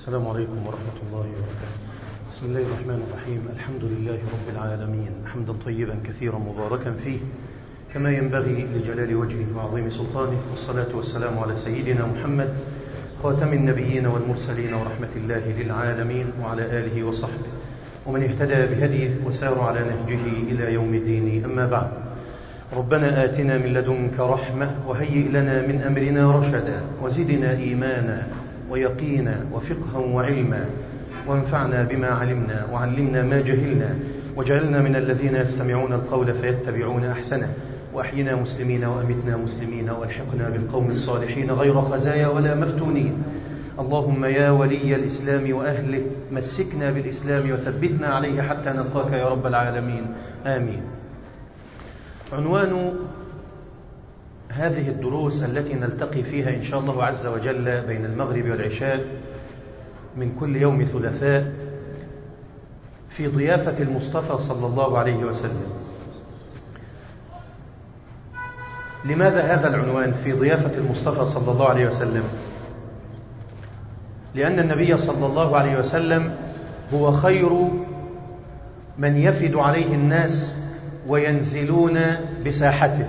السلام عليكم ورحمة الله وبركاته بسم الله الرحمن الرحيم الحمد لله رب العالمين حمدا طيبا كثيرا مباركا فيه كما ينبغي لجلال وجهه وعظيم سلطانه والصلاة والسلام على سيدنا محمد خاتم النبيين والمرسلين ورحمة الله للعالمين وعلى آله وصحبه ومن اهتدى بهديه وسار على نهجه إلى يوم الدين أما بعد ربنا آتنا من لدنك رحمة وهيئ لنا من أمرنا رشدا وزدنا إيمانا ويقينا وفقها وعلما وانفعنا بما علمنا وعلمنا ما جهلنا وجعلنا من الذين يستمعون القول فيتبعون أحسنه وأحينا مسلمين وأمتنا مسلمين والحقنا بالقوم الصالحين غير خزايا ولا مفتونين اللهم يا ولي الإسلام وأهله مسكنا بالإسلام وثبتنا عليه حتى نلقاك يا رب العالمين آمين عنوان هذه الدروس التي نلتقي فيها إن شاء الله عز وجل بين المغرب والعشاء من كل يوم ثلاثاء في ضيافة المصطفى صلى الله عليه وسلم لماذا هذا العنوان في ضيافة المصطفى صلى الله عليه وسلم لأن النبي صلى الله عليه وسلم هو خير من يفد عليه الناس وينزلون بساحته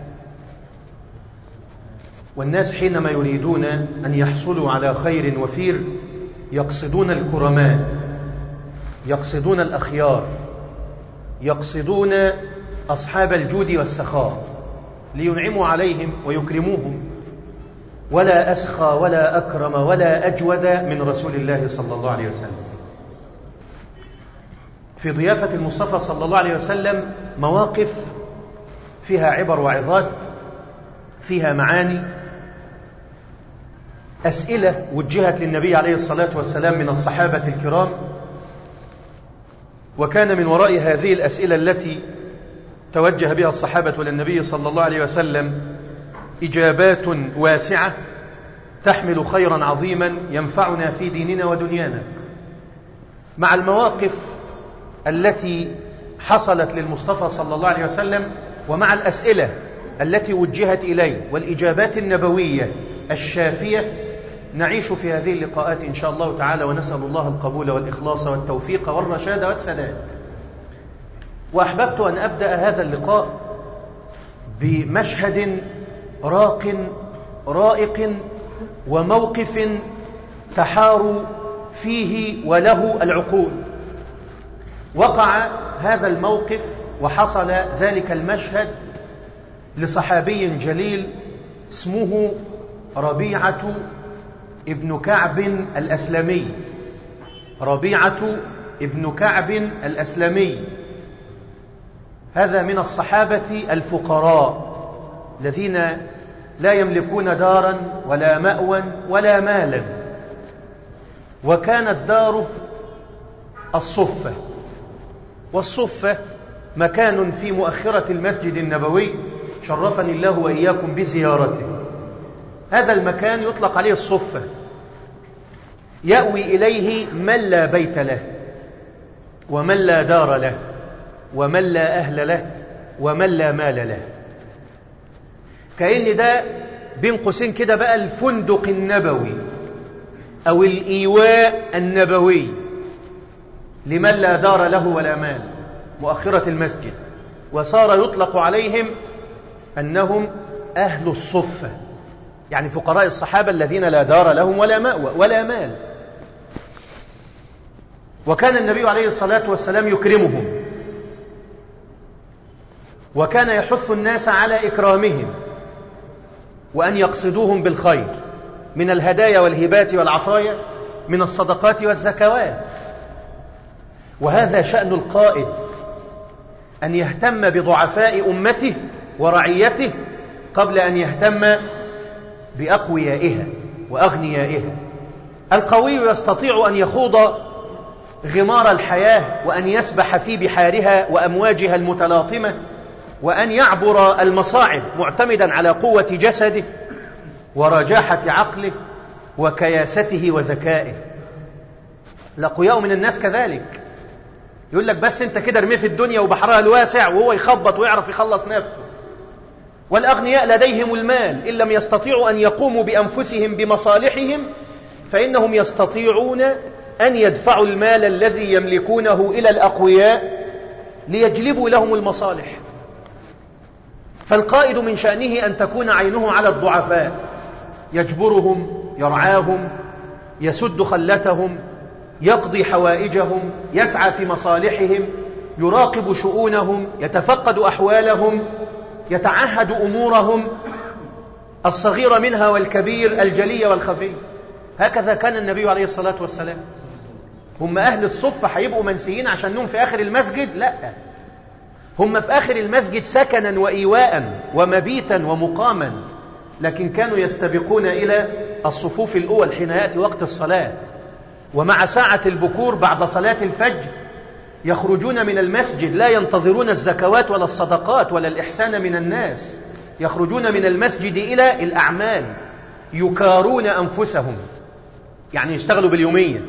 والناس حينما يريدون أن يحصلوا على خير وفير يقصدون الكرماء يقصدون الأخيار يقصدون أصحاب الجود والسخاء لينعموا عليهم ويكرموهم ولا أسخى ولا أكرم ولا أجود من رسول الله صلى الله عليه وسلم في ضيافة المصطفى صلى الله عليه وسلم مواقف فيها عبر وعظات فيها معاني أسئلة وجهت للنبي عليه الصلاة والسلام من الصحابة الكرام وكان من وراء هذه الأسئلة التي توجه بها الصحابة للنبي صلى الله عليه وسلم إجابات واسعة تحمل خيرا عظيما ينفعنا في ديننا ودنيانا مع المواقف التي حصلت للمصطفى صلى الله عليه وسلم ومع الأسئلة التي وجهت إليه والإجابات النبوية الشافية نعيش في هذه اللقاءات إن شاء الله تعالى ونسأل الله القبول والإخلاص والتوفيق والرشاد والسداد وأحببت أن أبدأ هذا اللقاء بمشهد راق رائق وموقف تحار فيه وله العقول وقع هذا الموقف وحصل ذلك المشهد لصحابي جليل اسمه ربيعة ابن كعب الأسلمي ربيعة ابن كعب الأسلمي هذا من الصحابة الفقراء الذين لا يملكون دارا ولا مأوى ولا مالا وكانت داره الصفة والصفة مكان في مؤخرة المسجد النبوي شرفني الله وإياكم بزيارته هذا المكان يطلق عليه الصفة يأوي إليه من لا بيت له ومن لا دار له ومن لا أهل له ومن لا مال له كأن ده بين قوسين كده بقى الفندق النبوي أو الإيواء النبوي لمن لا دار له ولا مال مؤخرة المسجد وصار يطلق عليهم أنهم أهل الصفة يعني فقراء الصحابة الذين لا دار لهم ولا مأوى ولا مال وكان النبي عليه الصلاة والسلام يكرمهم وكان يحث الناس على إكرامهم وأن يقصدوهم بالخير من الهدايا والهبات والعطايا من الصدقات والزكوات وهذا شأن القائد أن يهتم بضعفاء أمته ورعيته قبل أن يهتم بأقويائها وأغنيائها القوي يستطيع أن يخوض غمار الحياة وأن يسبح في بحارها وأمواجها المتلاطمة وأن يعبر المصاعب معتمدا على قوة جسده ورجاحة عقله وكياسته وذكائه الأقوياء من الناس كذلك يقول لك بس انت كده ارميه في الدنيا وبحرها الواسع وهو يخبط ويعرف يخلص نفسه والأغنياء لديهم المال إن لم يستطيعوا أن يقوموا بأنفسهم بمصالحهم فإنهم يستطيعون أن يدفعوا المال الذي يملكونه إلى الأقوياء ليجلبوا لهم المصالح فالقائد من شأنه أن تكون عينه على الضعفاء يجبرهم يرعاهم يسد خلتهم يقضي حوائجهم يسعى في مصالحهم يراقب شؤونهم يتفقد أحوالهم يتعهد أمورهم الصغير منها والكبير الجلي والخفي هكذا كان النبي عليه الصلاة والسلام هم أهل الصفة هيبقوا منسيين عشانهم في آخر المسجد لا هم في آخر المسجد سكنا وإيواء ومبيتا ومقاما لكن كانوا يستبقون إلى الصفوف الأول حين يأتي وقت الصلاة ومع ساعة البكور بعد صلاة الفجر يخرجون من المسجد لا ينتظرون الزكوات ولا الصدقات ولا الإحسان من الناس يخرجون من المسجد إلى الأعمال يكارون أنفسهم يعني يشتغلوا باليومية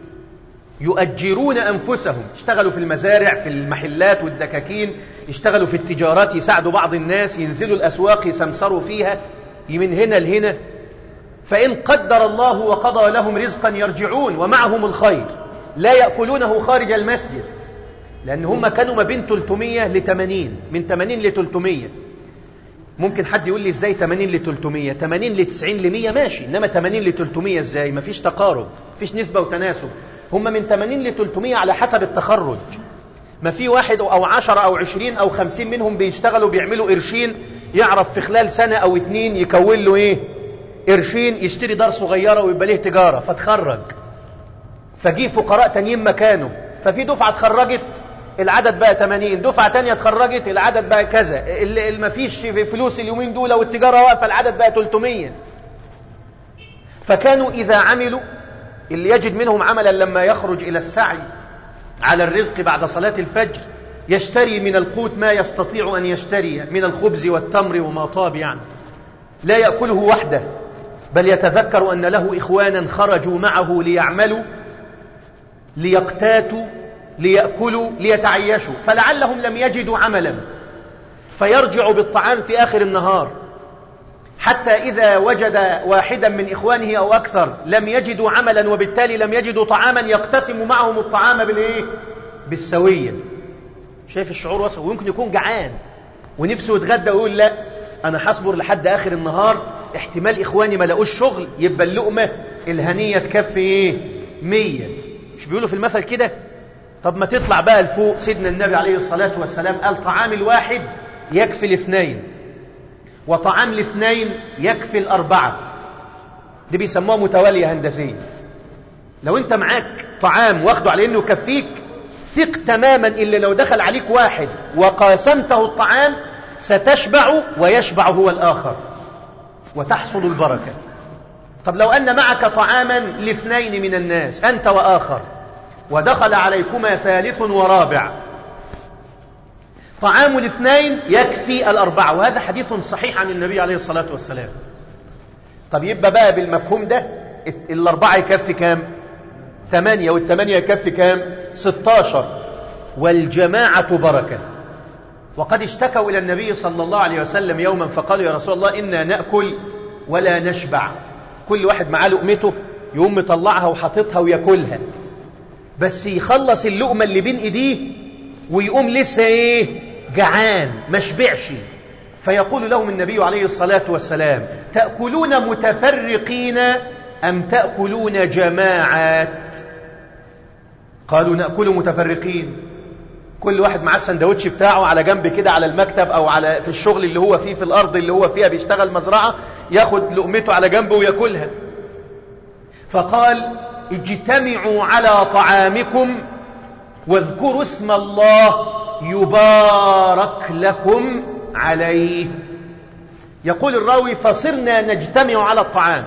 يؤجرون أنفسهم يشتغلوا في المزارع في المحلات والدكاكين يشتغلوا في التجارات يساعدوا بعض الناس ينزلوا الأسواق يسمسروا فيها من هنا لهنا فإن قدر الله وقضى لهم رزقا يرجعون ومعهم الخير لا يأكلونه خارج المسجد لأن هم كانوا ما بين 300 ل 80 من 80 ل 300 ممكن حد يقول لي ازاي 80 ل 300 80 ل 90 ل 100 ماشي انما 80 ل 300 ازاي ما فيش تقارب فيش نسبة وتناسب هم من 80 ل 300 على حسب التخرج ما في واحد أو 10 أو 20 أو 50 منهم بيشتغلوا بيعملوا قرشين يعرف في خلال سنة أو اتنين يكون له إيه قرشين يشتري دار صغيرة ويبقى ليه تجارة فتخرج فجيه فقراء تانيين مكانه ففي دفعة اتخرجت العدد بقى 80 دفعة تانية اتخرجت العدد بقى كذا اللي ما فيش فلوس اليومين دول والتجارة واقفة العدد بقى 300 فكانوا إذا عملوا اللي يجد منهم عملا لما يخرج إلى السعي على الرزق بعد صلاة الفجر يشتري من القوت ما يستطيع أن يشتري من الخبز والتمر وما طاب يعني لا يأكله وحده بل يتذكر أن له إخوانا خرجوا معه ليعملوا ليقتاتوا ليأكلوا ليتعيشوا فلعلهم لم يجدوا عملا فيرجع بالطعام في آخر النهار حتى إذا وجد واحدا من إخوانه أو أكثر لم يجدوا عملا وبالتالي لم يجدوا طعاما يقتسم معهم الطعام بالإيه؟ بالسوية شايف الشعور وصل ويمكن يكون جعان ونفسه يتغدى ويقول لا أنا هصبر لحد آخر النهار احتمال إخواني ما لقوش شغل يبقى اللقمة الهنية تكفي إيه؟ مية مش بيقولوا في المثل كده طب ما تطلع بقى لفوق سيدنا النبي عليه الصلاة والسلام قال طعام الواحد يكفي الاثنين وطعام الاثنين يكفي الأربعة دي بيسموها متوالية هندسية لو انت معاك طعام واخده على انه يكفيك ثق تماما إلا لو دخل عليك واحد وقاسمته الطعام ستشبع ويشبع هو الآخر وتحصل البركة طب لو أن معك طعاما لاثنين من الناس أنت وآخر ودخل عليكما ثالث ورابع طعام الاثنين يكفي الأربعة وهذا حديث صحيح عن النبي عليه الصلاة والسلام طب يبقى بقى بالمفهوم ده الأربعة يكفي كام ثمانية والثمانية يكفي كام ستاشر والجماعة بركة وقد اشتكوا إلى النبي صلى الله عليه وسلم يوما فقالوا يا رسول الله إنا نأكل ولا نشبع كل واحد معاه لقمته يقوم مطلعها وحاططها وياكلها بس يخلص اللقمة اللي بين ايديه ويقوم لسه ايه جعان ما شبعش فيقول لهم النبي عليه الصلاة والسلام تأكلون متفرقين أم تأكلون جماعات قالوا نأكل متفرقين كل واحد معاه السندوتش بتاعه على جنب كده على المكتب أو على في الشغل اللي هو فيه في الأرض اللي هو فيها بيشتغل مزرعة ياخد لقمته على جنبه وياكلها فقال اجتمعوا على طعامكم واذكروا اسم الله يبارك لكم عليه يقول الراوي فصرنا نجتمع على الطعام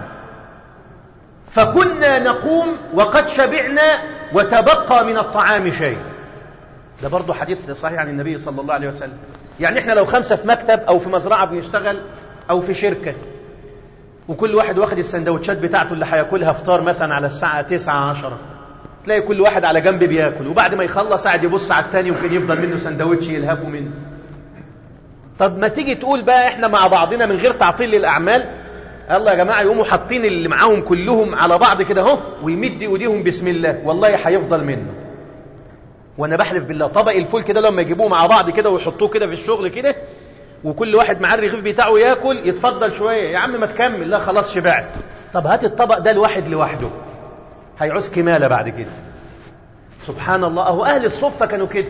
فكنا نقوم وقد شبعنا وتبقى من الطعام شيء ده برضه حديث صحيح عن النبي صلى الله عليه وسلم يعني احنا لو خمسة في مكتب او في مزرعة بنشتغل او في شركة وكل واحد واخد السندوتشات بتاعته اللي هياكلها فطار مثلا على الساعة 9 10 تلاقي كل واحد على جنب بياكل وبعد ما يخلص قاعد يبص على التاني وممكن يفضل منه سندوتش يلهفه منه طب ما تيجي تقول بقى احنا مع بعضنا من غير تعطيل للأعمال الله يا جماعة يقوموا حاطين اللي معاهم كلهم على بعض كده اهو ويمد ايديهم بسم الله والله هيفضل منه وانا بحلف بالله طبق الفول كده لما يجيبوه مع بعض كده ويحطوه كده في الشغل كده وكل واحد معاه الرغيف بتاعه ياكل يتفضل شويه يا عم ما تكمل لا خلاص شبعت طب هات الطبق ده الواحد لوحده هيعوز كماله بعد كده سبحان الله اهو اهل الصفه كانوا كده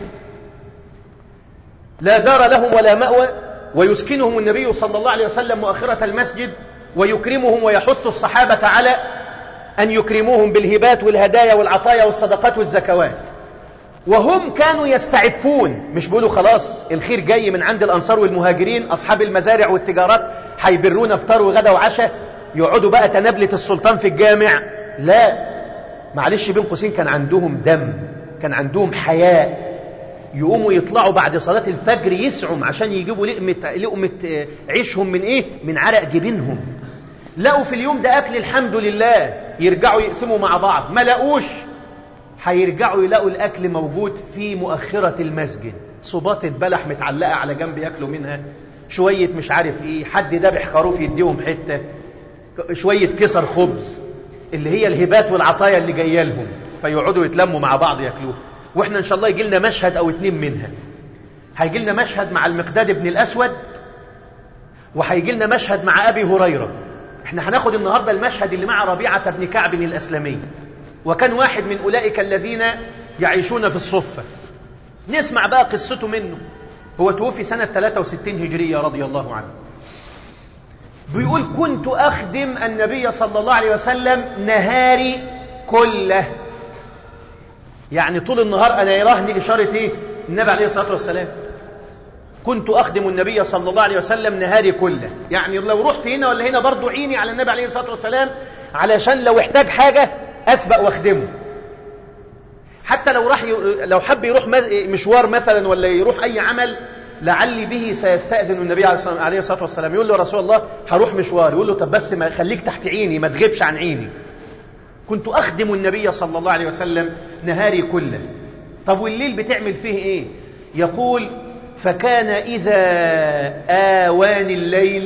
لا دار لهم ولا مأوى ويسكنهم النبي صلى الله عليه وسلم مؤخرة المسجد ويكرمهم ويحث الصحابة على أن يكرموهم بالهبات والهدايا والعطايا والصدقات والزكوات وهم كانوا يستعفون مش بيقولوا خلاص الخير جاي من عند الأنصار والمهاجرين أصحاب المزارع والتجارات هيبرونا فطار وغدا وعشاء يقعدوا بقى تنابلة السلطان في الجامع لا معلش بين قوسين كان عندهم دم كان عندهم حياء يقوموا يطلعوا بعد صلاة الفجر يسعوا عشان يجيبوا لقمة, لقمة عيشهم من ايه من عرق جبينهم لقوا في اليوم ده أكل الحمد لله يرجعوا يقسموا مع بعض ما لقوش هيرجعوا يلاقوا الأكل موجود في مؤخرة المسجد صباطة بلح متعلقة على جنب ياكلوا منها شوية مش عارف ايه حد ذبح خروف يديهم حتة شوية كسر خبز اللي هي الهبات والعطايا اللي جايه لهم فيقعدوا يتلموا مع بعض ياكلوها واحنا ان شاء الله يجي لنا مشهد او اتنين منها هيجي لنا مشهد مع المقداد بن الاسود وهيجي لنا مشهد مع ابي هريره احنا هناخد النهارده المشهد اللي مع ربيعه بن كعب الاسلمي وكان واحد من اولئك الذين يعيشون في الصفه نسمع بقى قصته منه هو توفي سنه 63 هجريه رضي الله عنه بيقول كنت اخدم النبي صلى الله عليه وسلم نهاري كله يعني طول النهار أنا يراهني إشارة إيه النبي عليه الصلاة والسلام كنت أخدم النبي صلى الله عليه وسلم نهاري كله يعني لو رحت هنا ولا هنا برضو عيني على النبي عليه الصلاة والسلام علشان لو احتاج حاجة أسبق واخدمه حتى لو راح ي... لو حب يروح مشوار مثلا ولا يروح أي عمل لعلي به سيستأذن النبي عليه الصلاة والسلام يقول له رسول الله هروح مشوار يقول له طب بس ما خليك تحت عيني ما تغيبش عن عيني كنت أخدم النبي صلى الله عليه وسلم نهاري كله طب والليل بتعمل فيه إيه يقول فكان إذا آوان الليل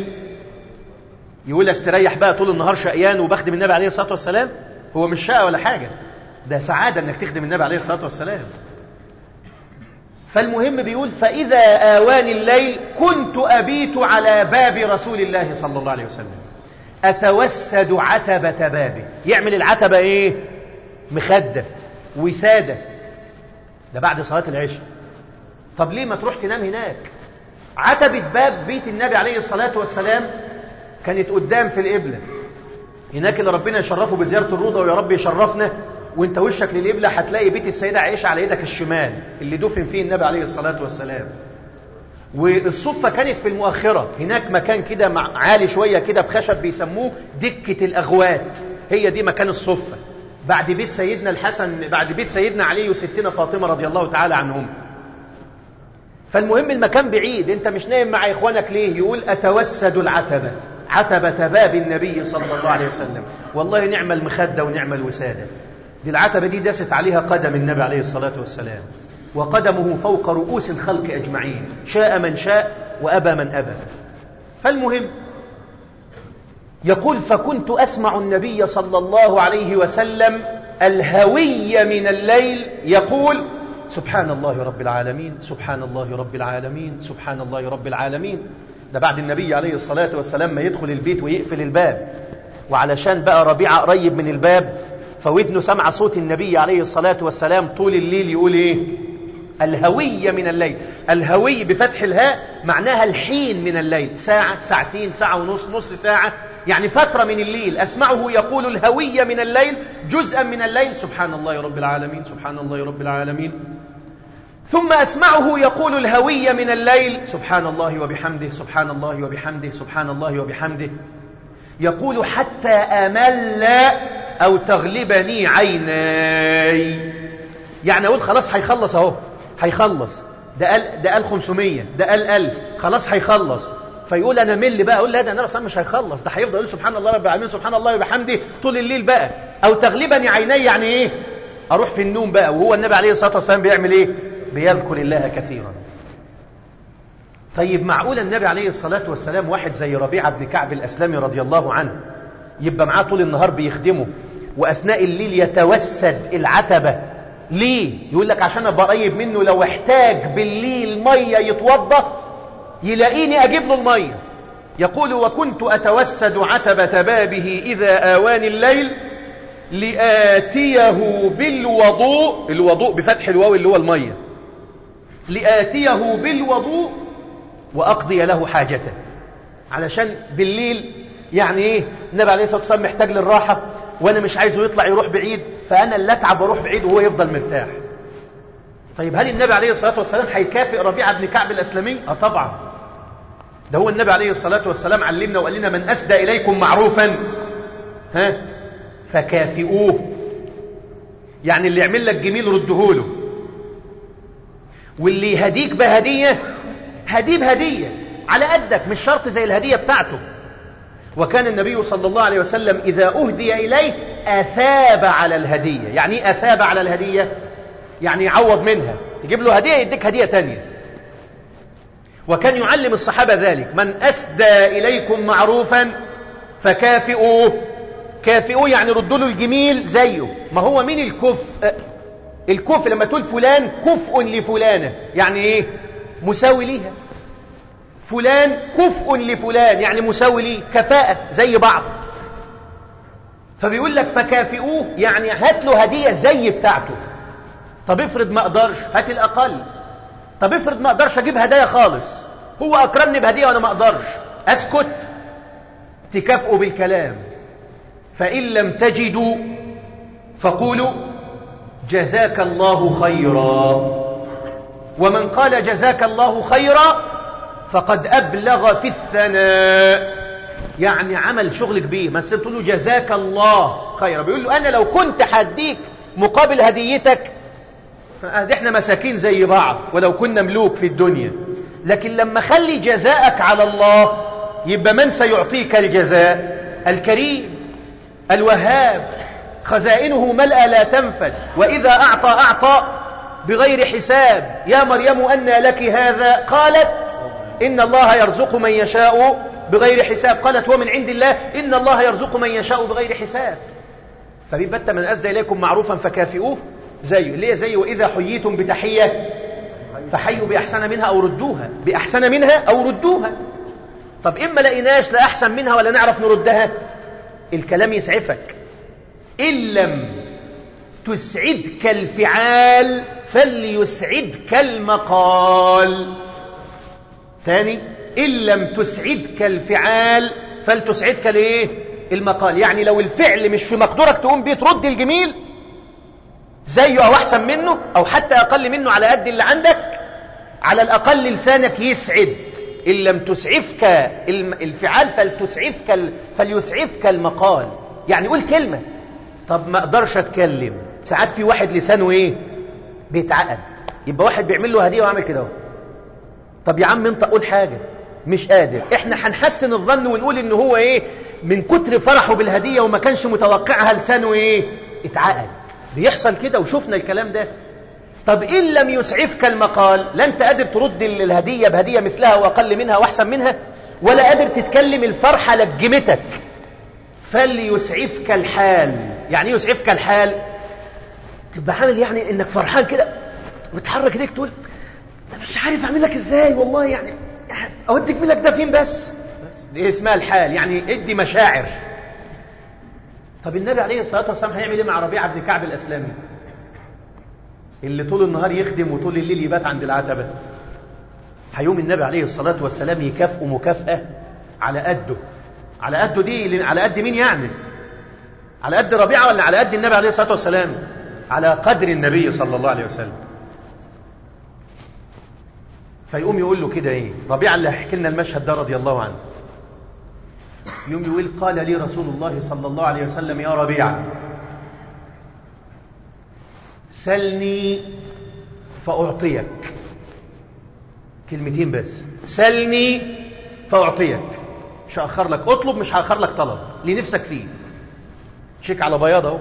يقول استريح بقى طول النهار شقيان وبخدم النبي عليه الصلاة والسلام هو مش شقى ولا حاجة ده سعادة انك تخدم النبي عليه الصلاة والسلام فالمهم بيقول فإذا آوان الليل كنت أبيت على باب رسول الله صلى الله عليه وسلم أتوسد عتبة بابه يعمل العتبة إيه مخدة وسادة ده بعد صلاة العشاء طب ليه ما تروح تنام هناك عتبة باب بيت النبي عليه الصلاة والسلام كانت قدام في القبلة هناك اللي ربنا يشرفه بزيارة الروضة ويا رب يشرفنا وانت وشك للقبلة هتلاقي بيت السيدة عائشة على يدك الشمال اللي دفن فيه النبي عليه الصلاة والسلام والصفة كانت في المؤخرة هناك مكان كده عالي شوية كده بخشب بيسموه دكة الأغوات هي دي مكان الصفة بعد بيت سيدنا الحسن بعد بيت سيدنا علي وستنا فاطمة رضي الله تعالى عنهم فالمهم المكان بعيد انت مش نايم مع اخوانك ليه يقول اتوسد العتبة عتبة باب النبي صلى الله عليه وسلم والله نعم المخدة ونعم الوسادة دي العتبة دي داست عليها قدم النبي عليه الصلاة والسلام وقدمه فوق رؤوس الخلق أجمعين شاء من شاء وأبى من أبى فالمهم يقول فكنت أسمع النبي صلى الله عليه وسلم الهوي من الليل يقول سبحان الله رب العالمين سبحان الله رب العالمين سبحان الله رب العالمين ده بعد النبي عليه الصلاة والسلام ما يدخل البيت ويقفل الباب وعلشان بقى ربيعة قريب من الباب فودنه سمع صوت النبي عليه الصلاة والسلام طول الليل يقول ايه الهوية من الليل الهوي بفتح الهاء معناها الحين من الليل ساعة ساعتين ساعة ونص نص ساعة يعني فترة من الليل أسمعه يقول الهوية من الليل جزءا من الليل سبحان الله رب العالمين سبحان الله رب العالمين ثم أسمعه يقول الهوية من الليل سبحان الله وبحمده سبحان الله وبحمده سبحان الله وبحمده يقول حتى أمل أو تغلبني عيناي يعني أقول خلاص هيخلص أهو هيخلص ده قال ده قال 500 ده قال 1000 خلاص هيخلص فيقول انا مل بقى اقول لا ده انا اصلا مش هيخلص ده هيفضل يقول سبحان الله رب العالمين سبحان الله وبحمده طول الليل بقى او تغلبني عيني يعني ايه اروح في النوم بقى وهو النبي عليه الصلاه والسلام بيعمل ايه بيذكر الله كثيرا طيب معقول النبي عليه الصلاة والسلام واحد زي ربيعة بن كعب الأسلامي رضي الله عنه يبقى معاه طول النهار بيخدمه وأثناء الليل يتوسد العتبة ليه؟ يقول لك عشان أبقى قريب منه لو احتاج بالليل مية يتوضأ يلاقيني أجيب له المية يقول وكنت أتوسد عتبة بابه إذا آواني الليل لآتيه بالوضوء الوضوء بفتح الواو اللي هو المية لآتيه بالوضوء وأقضي له حاجته علشان بالليل يعني ايه النبي عليه الصلاة والسلام محتاج للراحة وانا مش عايزه يطلع يروح بعيد فانا اللي اتعب واروح بعيد وهو يفضل مرتاح طيب هل النبي عليه الصلاة والسلام هيكافئ ربيعة بن كعب الأسلمي؟ اه طبعا ده هو النبي عليه الصلاة والسلام علمنا وقال لنا من أسدى إليكم معروفا ها فكافئوه يعني اللي يعمل لك جميل رده له واللي يهديك بهدية هديه بهدية على قدك مش شرط زي الهدية بتاعته وكان النبي صلى الله عليه وسلم إذا أهدي إليه أثاب على الهدية يعني إيه أثاب على الهدية يعني يعوض منها تجيب له هدية يديك هدية تانية وكان يعلم الصحابة ذلك من أسدى إليكم معروفا فكافئوه كافئوه يعني ردوا له الجميل زيه ما هو مين الكفء الكفء لما تقول فلان كفء لفلانة يعني ايه مساوي ليها فلان كفء لفلان يعني مساوي ليه كفاءة زي بعض فبيقول لك فكافئوه يعني هات له هدية زي بتاعته طب افرض ما اقدرش هات الاقل طب افرض ما اقدرش اجيب هدايا خالص هو اكرمني بهدية وانا ما اقدرش اسكت تكافئوا بالكلام فان لم تجدوا فقولوا جزاك الله خيرا ومن قال جزاك الله خيرا فقد أبلغ في الثناء يعني عمل شغل كبير ما تقول له جزاك الله خيرا بيقول له أنا لو كنت هديك مقابل هديتك احنا مساكين زي بعض ولو كنا ملوك في الدنيا لكن لما خلي جزاءك على الله يبقى من سيعطيك الجزاء الكريم الوهاب خزائنه ملأ لا تنفد وإذا أعطى أعطى بغير حساب يا مريم أن لك هذا قالت إن الله يرزق من يشاء بغير حساب قالت هو من عند الله إن الله يرزق من يشاء بغير حساب فبيبت من أسدى إليكم معروفا فكافئوه زيه ليه زيه وإذا حييتم بتحية فحيوا بأحسن منها أو ردوها بأحسن منها أو ردوها طب إما لقيناش لا أحسن منها ولا نعرف نردها الكلام يسعفك إن لم تسعدك الفعال فليسعدك المقال ثاني إن لم تسعدك الفعال فلتسعدك الايه المقال يعني لو الفعل مش في مقدورك تقوم بيه ترد الجميل زيه أو أحسن منه أو حتى أقل منه على قد اللي عندك على الأقل لسانك يسعد إن لم تسعفك الفعال فلتسعفك فليسعفك المقال يعني قول كلمة طب ما اقدرش اتكلم ساعات في واحد لسانه ايه بيتعقد يبقى واحد بيعمل له هديه وعامل كده طب يا عم انت قول حاجه مش قادر احنا هنحسن الظن ونقول ان هو ايه من كتر فرحه بالهديه وما كانش متوقعها لسانه ايه اتعقد بيحصل كده وشفنا الكلام ده طب ان لم يسعفك المقال لا انت قادر ترد الهديه بهديه مثلها واقل منها واحسن منها ولا قادر تتكلم الفرحه لجمتك فليسعفك الحال يعني ايه يسعفك الحال تبقى عامل يعني انك فرحان كده وتحرك ايديك تقول انا مش عارف اعمل لك ازاي والله يعني اوديك لك ده فين بس دي اسمها الحال يعني ادي مشاعر طب النبي عليه الصلاه والسلام هيعمل ايه مع ربيعه بن كعب الاسلامي اللي طول النهار يخدم وطول الليل يبات عند العتبه هيوم النبي عليه الصلاه والسلام يكافئه مكافاه على قده على قده دي على قد مين يعني على قد ربيعة ولا على قد النبي عليه الصلاة والسلام على قدر النبي صلى الله عليه وسلم فيقوم يقول له كده ايه ربيعة اللي هيحكي لنا المشهد ده رضي الله عنه يقوم يقول قال لي رسول الله صلى الله عليه وسلم يا ربيعة سلني فأعطيك كلمتين بس سلني فأعطيك مش هأخر لك اطلب مش هأخر لك طلب اللي نفسك فيه شيك على بياض اهو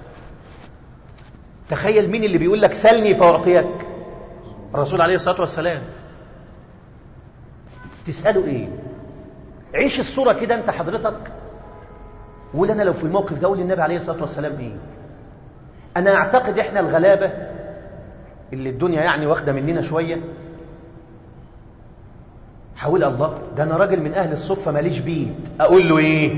تخيل مين اللي بيقول لك سلني فأعطيك الرسول عليه الصلاة والسلام تسأله ايه عيش الصورة كده انت حضرتك وقول انا لو في الموقف ده اقول للنبي عليه الصلاة والسلام ايه انا اعتقد احنا الغلابة اللي الدنيا يعني واخدة مننا شوية حاول الله ده انا راجل من اهل الصفة ماليش بيت اقول له ايه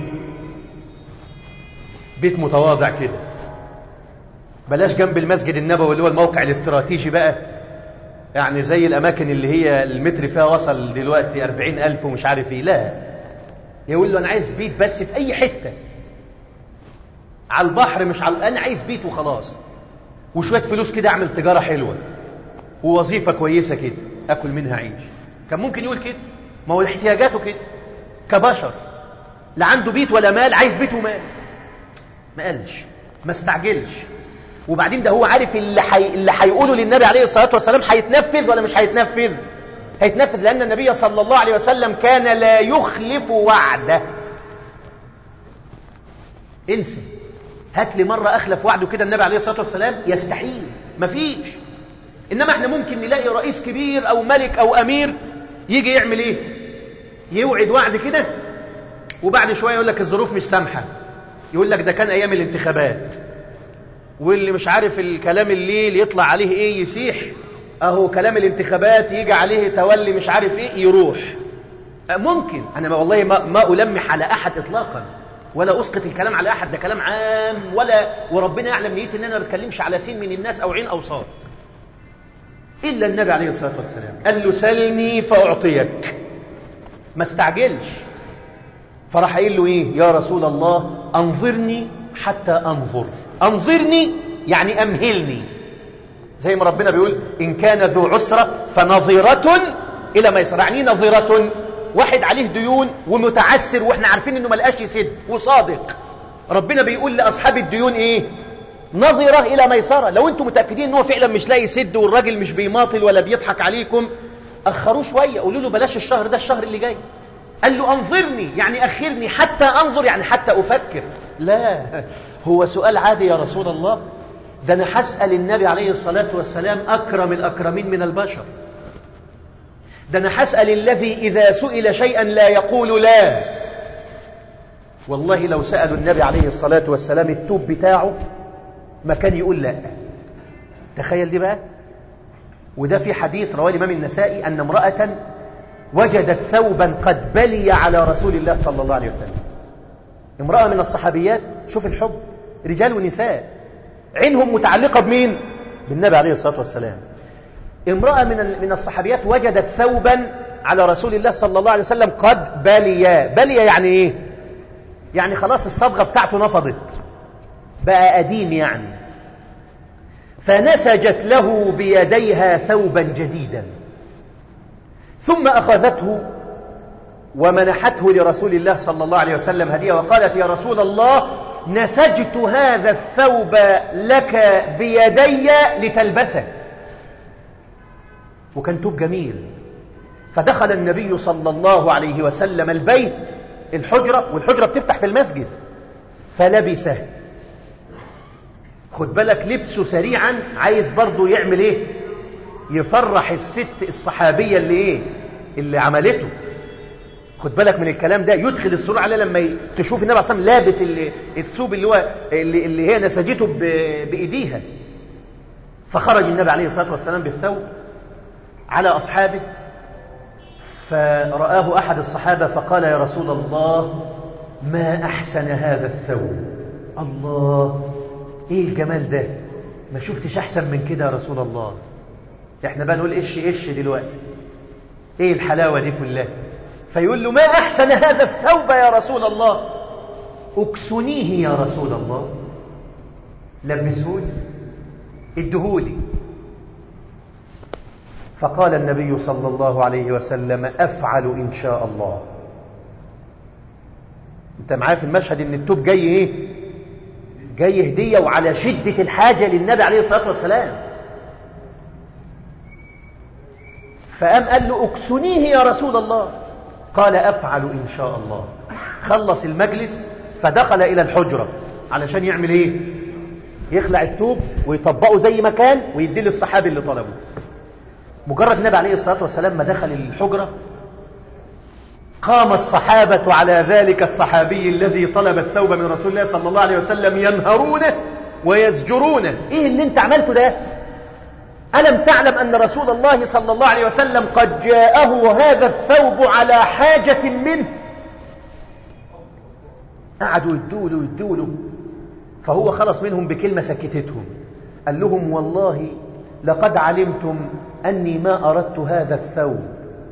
بيت متواضع كده بلاش جنب المسجد النبوي اللي هو الموقع الاستراتيجي بقى يعني زي الأماكن اللي هي المتر فيها وصل دلوقتي أربعين ألف ومش عارف إيه لا يقول له أنا عايز بيت بس في أي حتة على البحر مش على أنا عايز بيت وخلاص وشوية فلوس كده أعمل تجارة حلوة ووظيفة كويسة كده أكل منها عيش كان ممكن يقول كده ما هو احتياجاته كده كبشر لا عنده بيت ولا مال عايز بيت ومال ما قالش ما استعجلش وبعدين ده هو عارف اللي حي... اللي هيقوله للنبي عليه الصلاه والسلام هيتنفذ ولا مش هيتنفذ هيتنفذ لان النبي صلى الله عليه وسلم كان لا يخلف وعده انسى هات لي مره اخلف وعده كده النبي عليه الصلاه والسلام يستحيل مفيش انما احنا ممكن نلاقي رئيس كبير او ملك او امير يجي يعمل ايه يوعد وعد كده وبعد شويه يقول لك الظروف مش سامحه يقول لك ده كان ايام الانتخابات واللي مش عارف الكلام الليل يطلع عليه ايه يسيح اهو كلام الانتخابات يجي عليه تولي مش عارف ايه يروح ممكن انا والله ما, ما ألمح على احد اطلاقا ولا اسقط الكلام على احد ده كلام عام ولا وربنا يعلم نيتي ان انا ما بتكلمش على سين من الناس او عين او صاد الا النبي عليه الصلاه والسلام قال له سلني فاعطيك ما استعجلش فراح قايل له ايه يا رسول الله انظرني حتى انظر انظرني يعني امهلني زي ما ربنا بيقول ان كان ذو عسره فنظيره الى ميسره يعني نظيره واحد عليه ديون ومتعسر واحنا عارفين انه ملقاش يسد وصادق ربنا بيقول لاصحاب الديون ايه نظرة إلى ميسرة لو أنتم متأكدين أنه فعلا مش لاقي يسد والراجل مش بيماطل ولا بيضحك عليكم أخروه شوية قولوا له بلاش الشهر ده الشهر اللي جاي قال له أنظرني يعني أخرني حتى أنظر يعني حتى أفكر لا هو سؤال عادي يا رسول الله ده أنا هسأل النبي عليه الصلاة والسلام أكرم الأكرمين من البشر ده أنا هسأل الذي إذا سئل شيئا لا يقول لا والله لو سألوا النبي عليه الصلاة والسلام التوب بتاعه ما كان يقول لا تخيل دي بقى وده في حديث رواه الإمام النسائي أن امرأة وجدت ثوبا قد بلي على رسول الله صلى الله عليه وسلم امرأة من الصحابيات شوف الحب رجال ونساء عينهم متعلقة بمين بالنبي عليه الصلاة والسلام امرأة من من الصحابيات وجدت ثوبا على رسول الله صلى الله عليه وسلم قد بلي بلي يعني ايه يعني خلاص الصبغة بتاعته نفضت بقى قديم يعني فنسجت له بيديها ثوبا جديدا ثم أخذته ومنحته لرسول الله صلى الله عليه وسلم هدية وقالت يا رسول الله نسجت هذا الثوب لك بيدي لتلبسه وكان توب جميل فدخل النبي صلى الله عليه وسلم البيت الحجرة والحجرة بتفتح في المسجد فلبسه خد بالك لبسه سريعا عايز برضه يعمل ايه يفرح الست الصحابية اللي ايه اللي عملته خد بالك من الكلام ده يدخل السرور عليه لما تشوف النبي عليه الصلاه لابس اللي الثوب اللي هو اللي, اللي هي نسجته بايديها فخرج النبي عليه الصلاه والسلام بالثوب على اصحابه فرآه احد الصحابه فقال يا رسول الله ما احسن هذا الثوب الله ايه الجمال ده ما شفتش احسن من كده يا رسول الله احنا بقى نقول ايش ايش دلوقتي ايه الحلاوه دي كلها فيقول له ما احسن هذا الثوب يا رسول الله اكسنيه يا رسول الله لبسوني ادهولي فقال النبي صلى الله عليه وسلم افعل ان شاء الله انت معايا في المشهد ان التوب جاي ايه جاي هديه وعلى شده الحاجه للنبي عليه الصلاه والسلام فقام قال له اكسنيه يا رسول الله قال افعل ان شاء الله خلص المجلس فدخل الى الحجره علشان يعمل ايه يخلع التوب ويطبقه زي ما كان ويديه للصحابي اللي طلبه مجرد النبي عليه الصلاه والسلام ما دخل الحجره قام الصحابة على ذلك الصحابي الذي طلب الثوب من رسول الله صلى الله عليه وسلم ينهرونه ويزجرونه ايه اللي انت عملته ده ألم تعلم أن رسول الله صلى الله عليه وسلم قد جاءه هذا الثوب على حاجة منه قعدوا يدولوا يدولوا فهو خلص منهم بكلمة سكتتهم قال لهم والله لقد علمتم أني ما أردت هذا الثوب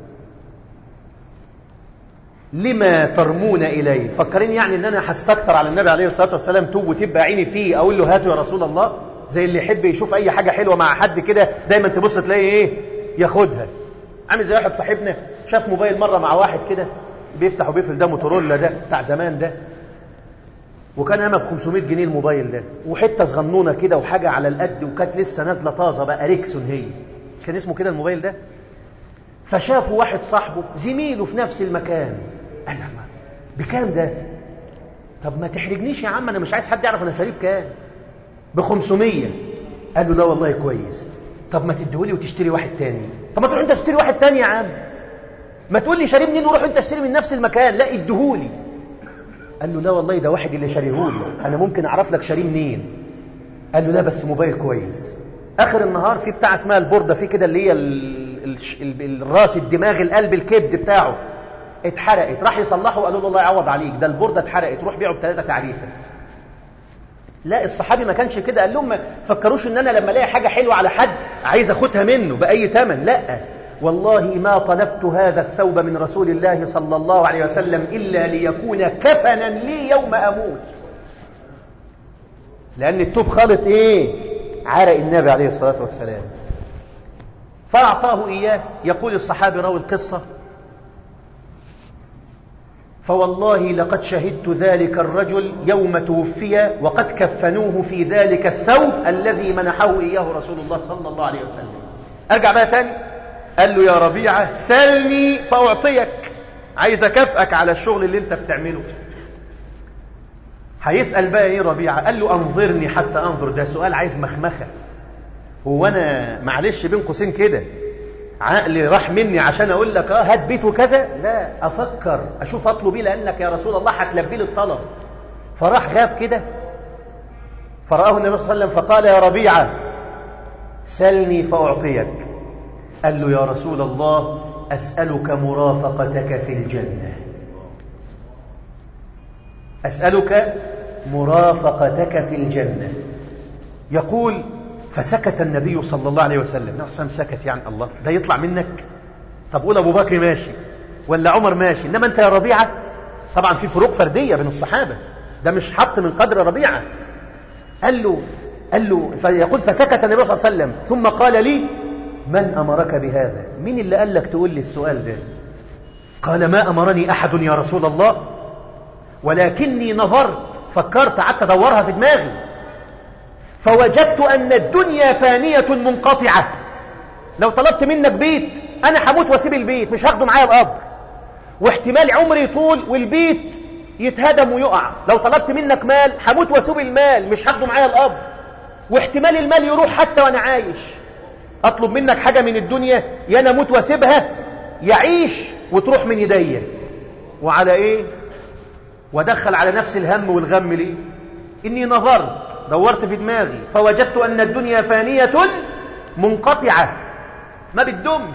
لما ترمون إليه فكرين يعني أن أنا هستكتر على النبي عليه الصلاة والسلام توب وتبقى عيني فيه أقول له هاته يا رسول الله زي اللي يحب يشوف أي حاجة حلوة مع حد كده دايما تبص تلاقي إيه ياخدها عامل زي واحد صاحبنا شاف موبايل مرة مع واحد كده بيفتح وبيقفل ده موتورولا ده بتاع زمان ده وكان قامها ب 500 جنيه الموبايل ده وحته صغنونه كده وحاجه على القد وكانت لسه نازله طازه بقى ريكسون هي كان اسمه كده الموبايل ده فشافوا واحد صاحبه زميله في نفس المكان قال له بكام ده طب ما تحرجنيش يا عم انا مش عايز حد يعرف انا شاريه بكام ب 500 قال له لا والله كويس طب ما تديهولي وتشتري واحد تاني طب ما تروح انت تشتري واحد تاني يا عم ما تقول لي شاريه منين وروح انت اشتري من نفس المكان لا اديهولي قال له لا والله ده واحد اللي شاريهولي انا ممكن اعرف لك شاريه منين قال له لا بس موبايل كويس اخر النهار في بتاع اسمها البورده في كده اللي هي ال... ال... ال... الراس الدماغ القلب الكبد بتاعه اتحرقت راح يصلحه قالوا له الله يعوض عليك ده البورده اتحرقت روح بيعه بثلاثه تعريفه لا الصحابي ما كانش كده قال لهم ما فكروش ان انا لما الاقي حاجه حلوه على حد عايز اخدها منه باي ثمن لا والله ما طلبت هذا الثوب من رسول الله صلى الله عليه وسلم إلا ليكون كفنا لي يوم أموت لأن التوب خالط إيه عرق النبي عليه الصلاة والسلام فأعطاه إياه يقول الصحابي راوي القصة فوالله لقد شهدت ذلك الرجل يوم توفي وقد كفنوه في ذلك الثوب الذي منحه إياه رسول الله صلى الله عليه وسلم أرجع بقى تاني قال له يا ربيعة سلني فأعطيك عايز أكافئك على الشغل اللي انت بتعمله هيسأل بقى ايه ربيعة قال له انظرني حتى انظر ده سؤال عايز مخمخة هو انا معلش بين قوسين كده عقلي راح مني عشان اقول لك اه هات بيت وكذا لا افكر اشوف اطلب ايه لانك يا رسول الله هتلبي لي الطلب فراح غاب كده فرآه النبي صلى الله عليه وسلم فقال يا ربيعة سلني فأعطيك قال له يا رسول الله أسألك مرافقتك في الجنة أسألك مرافقتك في الجنة يقول فسكت النبي صلى الله عليه وسلم نعم سكت يعني الله ده يطلع منك طب قول أبو بكر ماشي ولا عمر ماشي إنما أنت يا ربيعة طبعا في فروق فردية بين الصحابة ده مش حط من قدر ربيعة قال له قال له فيقول فسكت النبي صلى الله عليه وسلم ثم قال لي من أمرك بهذا مين اللي قال لك تقول لي السؤال ده قال ما أمرني أحد يا رسول الله ولكني نظرت فكرت قعدت أدورها في دماغي فوجدت أن الدنيا فانية منقطعة لو طلبت منك بيت أنا هموت واسيب البيت مش هاخده معايا القبر واحتمال عمري يطول والبيت يتهدم ويقع لو طلبت منك مال هموت واسيب المال مش هاخده معايا القبر واحتمال المال يروح حتى وانا عايش اطلب منك حاجة من الدنيا يا انا اموت واسيبها يعيش وتروح من ايديا وعلى ايه ودخل على نفس الهم والغم ليه اني نظرت دورت في دماغي فوجدت ان الدنيا فانية منقطعة ما بتدومش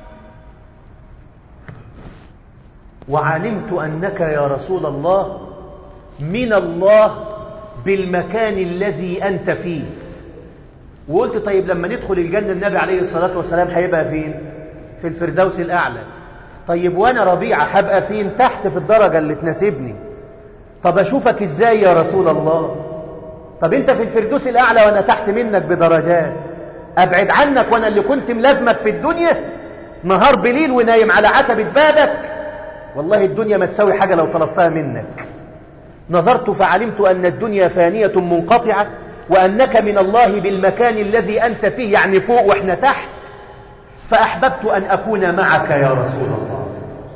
وعلمت انك يا رسول الله من الله بالمكان الذي انت فيه وقلت طيب لما ندخل الجنة النبي عليه الصلاة والسلام هيبقى فين في الفردوس الأعلى طيب وأنا ربيعة هبقى فين تحت في الدرجة اللي تناسبني طب أشوفك إزاي يا رسول الله طب أنت في الفردوس الأعلى وأنا تحت منك بدرجات أبعد عنك وأنا اللي كنت ملازمك في الدنيا نهار بليل ونايم على عتبة بابك والله الدنيا ما تساوي حاجة لو طلبتها منك نظرت فعلمت أن الدنيا فانية منقطعة وأنك من الله بالمكان الذي أنت فيه يعني فوق وإحنا تحت فأحببت أن أكون معك يا رسول الله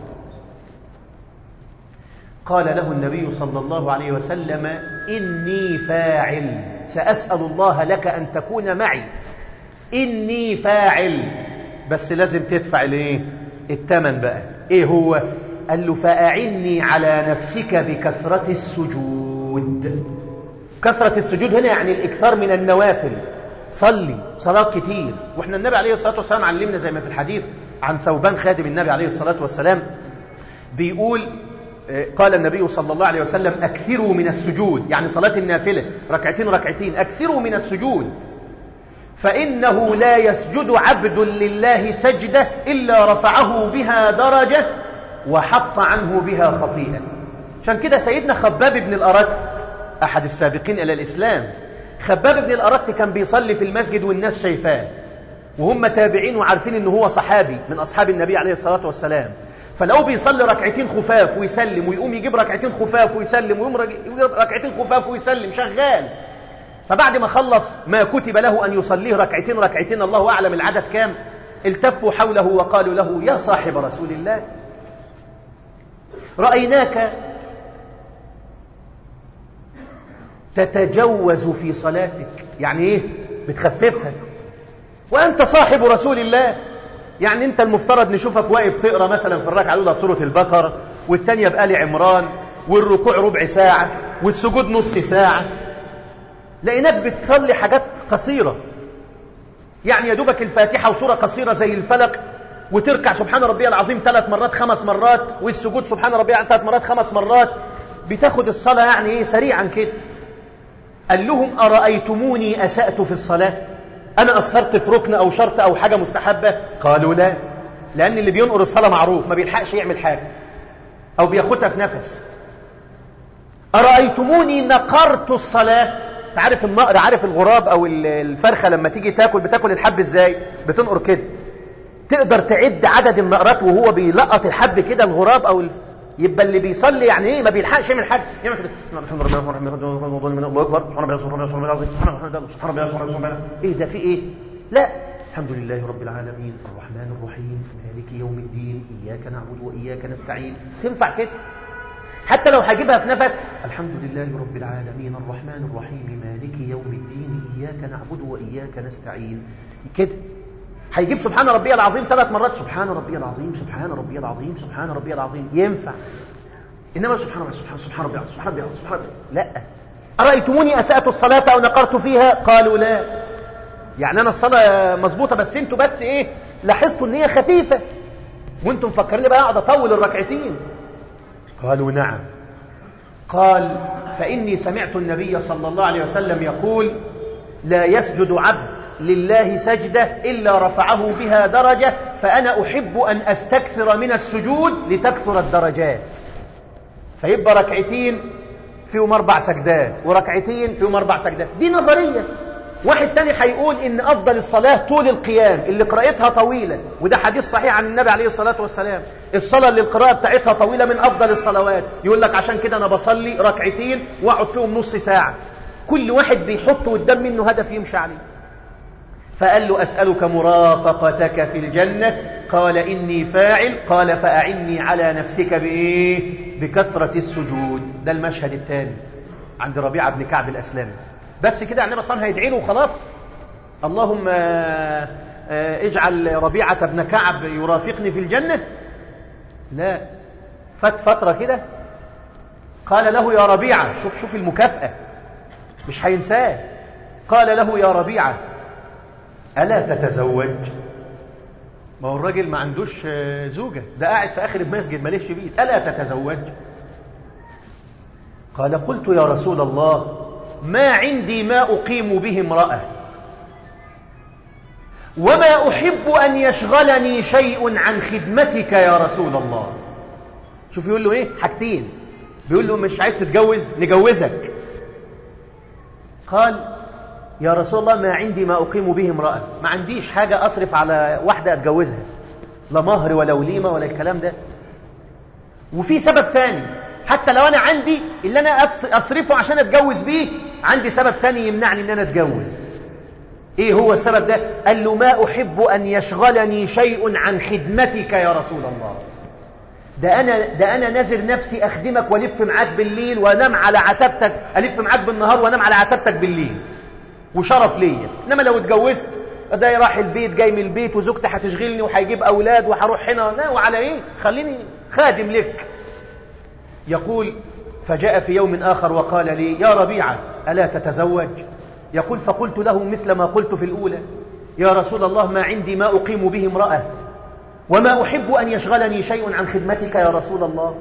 قال له النبي صلى الله عليه وسلم إني فاعل سأسأل الله لك أن تكون معي إني فاعل بس لازم تدفع الايه الثمن بقى ايه هو قال له فأعني على نفسك بكثرة السجود كثرة السجود هنا يعني الإكثار من النوافل صلي صلاة كتير وإحنا النبي عليه الصلاة والسلام علمنا زي ما في الحديث عن ثوبان خادم النبي عليه الصلاة والسلام بيقول قال النبي صلى الله عليه وسلم أكثروا من السجود يعني صلاة النافلة ركعتين ركعتين أكثروا من السجود فإنه لا يسجد عبد لله سجدة إلا رفعه بها درجة وحط عنه بها خطيئة عشان كده سيدنا خباب بن الأرت أحد السابقين إلى الإسلام خباب بن الأرت كان بيصلي في المسجد والناس شايفاه وهم تابعين وعارفين أنه هو صحابي من أصحاب النبي عليه الصلاة والسلام فلو بيصلي ركعتين خفاف ويسلم ويقوم يجيب ركعتين خفاف ويسلم ويقوم يجيب ركعتين خفاف ويسلم شغال فبعد ما خلص ما كتب له أن يصليه ركعتين ركعتين الله أعلم العدد كام التفوا حوله وقالوا له يا صاحب رسول الله رأيناك تتجوز في صلاتك يعني ايه بتخففها وأنت صاحب رسول الله يعني أنت المفترض نشوفك واقف تقرأ مثلا في الركعة الأولى بسورة البقرة والثانية بآل عمران والركوع ربع ساعة والسجود نص ساعة لقيناك بتصلي حاجات قصيرة يعني يا دوبك الفاتحة وسورة قصيرة زي الفلق وتركع سبحان ربي العظيم ثلاث مرات خمس مرات والسجود سبحان ربي ثلاث مرات خمس مرات بتاخد الصلاة يعني ايه سريعا كده قال لهم أرأيتموني أسأت في الصلاة أنا أثرت في ركن أو شرط أو حاجة مستحبة قالوا لا لأن اللي بينقر الصلاة معروف ما بيلحقش يعمل حاجة أو بياخدها في نفس أرأيتموني نقرت الصلاة عارف النقر عارف الغراب أو الفرخة لما تيجي تاكل بتاكل الحب إزاي بتنقر كده تقدر تعد عدد النقرات وهو بيلقط الحب كده الغراب أو الف... يبقى اللي بيصلي يعني ايه ما بيلحقش يعمل حاجه يعمل كده الحمد لله الرحمن الرحيم الله اكبر سبحان الله سبحان الله سبحان الله سبحان الله سبحان الله ايه ده في ايه لا الحمد لله رب العالمين الرحمن الرحيم مالك يوم الدين اياك نعبد واياك نستعين تنفع كده حتى لو هجيبها في نفس الحمد لله رب العالمين الرحمن الرحيم مالك يوم الدين اياك نعبد واياك نستعين كده هيجيب سبحان ربي العظيم ثلاث مرات سبحان ربي العظيم سبحان ربي العظيم سبحان ربي العظيم ينفع انما سبحان ربي سبحان سبحان ربي سبحان ربي سبحان ربي لا ارايتموني اسات الصلاه او نقرت فيها قالوا لا يعني انا الصلاه مظبوطه بس انتوا بس ايه لاحظتوا ان هي خفيفه وانتم مفكرين بقى اقعد اطول الركعتين قالوا نعم قال فاني سمعت النبي صلى الله عليه وسلم يقول لا يسجد عبد لله سجدة إلا رفعه بها درجة فأنا أحب أن أستكثر من السجود لتكثر الدرجات فيبقى ركعتين فيهم أربع سجدات وركعتين فيهم أربع سجدات دي نظرية واحد تاني هيقول إن أفضل الصلاة طول القيام اللي قراءتها طويلة وده حديث صحيح عن النبي عليه الصلاة والسلام الصلاة اللي القراءة بتاعتها طويلة من أفضل الصلوات يقول لك عشان كده أنا بصلي ركعتين وأقعد فيهم نص ساعة كل واحد بيحط قدام منه هدف يمشي عليه فقال له أسألك مرافقتك في الجنة قال إني فاعل قال فأعني على نفسك بإيه بكثرة السجود ده المشهد الثاني عند ربيعة بن كعب الأسلامي بس كده النبي صلى الله عليه وسلم هيدعي له وخلاص اللهم اجعل ربيعة بن كعب يرافقني في الجنة لا فات فترة كده قال له يا ربيعة شوف شوف المكافأة مش هينساه قال له يا ربيعة ألا تتزوج ما هو الراجل ما عندوش زوجة ده قاعد في آخر المسجد ماليش بيت ألا تتزوج قال قلت يا رسول الله ما عندي ما أقيم به امرأة وما أحب أن يشغلني شيء عن خدمتك يا رسول الله شوف يقول له إيه حاجتين بيقول له مش عايز تتجوز نجوزك قال يا رسول الله ما عندي ما أقيم به امرأة ما عنديش حاجة أصرف على واحدة أتجوزها لا مهر ولا وليمة ولا الكلام ده وفي سبب ثاني حتى لو أنا عندي اللي أنا أصرفه عشان أتجوز بيه عندي سبب ثاني يمنعني أن أنا أتجوز إيه هو السبب ده قال له ما أحب أن يشغلني شيء عن خدمتك يا رسول الله ده أنا, ده أنا نازل نفسي أخدمك وألف معاك بالليل وأنام على عتبتك ألف معاك بالنهار وأنام على عتبتك بالليل وشرف ليا إنما لو اتجوزت ده راح البيت جاي من البيت وزوجتي هتشغلني وهيجيب أولاد وهروح هنا لا وعلى إيه خليني خادم لك يقول فجاء في يوم آخر وقال لي يا ربيعة ألا تتزوج يقول فقلت له مثل ما قلت في الأولى يا رسول الله ما عندي ما أقيم به امرأة وما أحب أن يشغلني شيء عن خدمتك يا رسول الله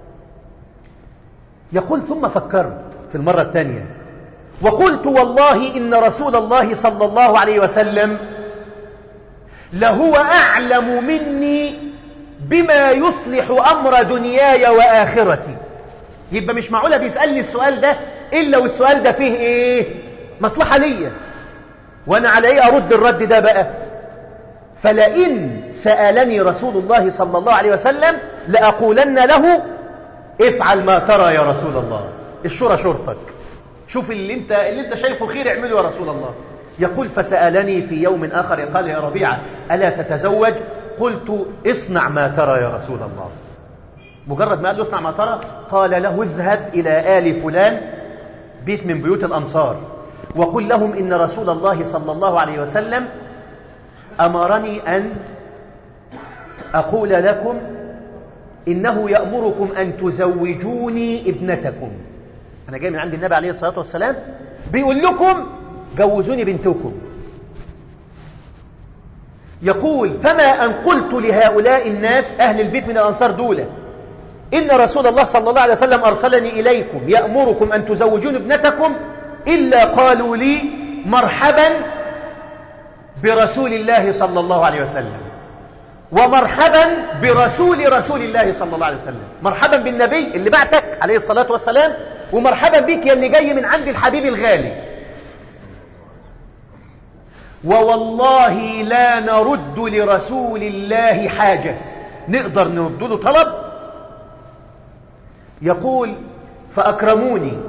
يقول ثم فكرت في المرة الثانية وقلت والله إن رسول الله صلى الله عليه وسلم لهو أعلم مني بما يصلح أمر دنياي وآخرتي يبقى مش معقولة بيسألني السؤال ده إلا والسؤال ده فيه إيه مصلحة ليا وأنا على إيه أرد الرد ده بقى فلئن سألني رسول الله صلى الله عليه وسلم لأقولن له افعل ما ترى يا رسول الله الشورى شرطك شوف اللي انت, اللي انت شايفه خير اعمله يا رسول الله يقول فسألني في يوم آخر قال يا ربيعة ألا تتزوج قلت اصنع ما ترى يا رسول الله مجرد ما قال له اصنع ما ترى قال له اذهب إلى آل فلان بيت من بيوت الأنصار وقل لهم إن رسول الله صلى الله عليه وسلم أمرني أن أقول لكم إنه يأمركم أن تزوجوني ابنتكم أنا جاي من عند النبي عليه الصلاة والسلام بيقول لكم جوزوني بنتكم يقول فما أن قلت لهؤلاء الناس أهل البيت من الأنصار دولة إن رسول الله صلى الله عليه وسلم أرسلني إليكم يأمركم أن تزوجون ابنتكم إلا قالوا لي مرحبا برسول الله صلى الله عليه وسلم ومرحبا برسول رسول الله صلى الله عليه وسلم مرحبا بالنبي اللي بعتك عليه الصلاة والسلام ومرحبا بك يا اللي جاي من عند الحبيب الغالي ووالله لا نرد لرسول الله حاجة نقدر نرد له طلب يقول فأكرموني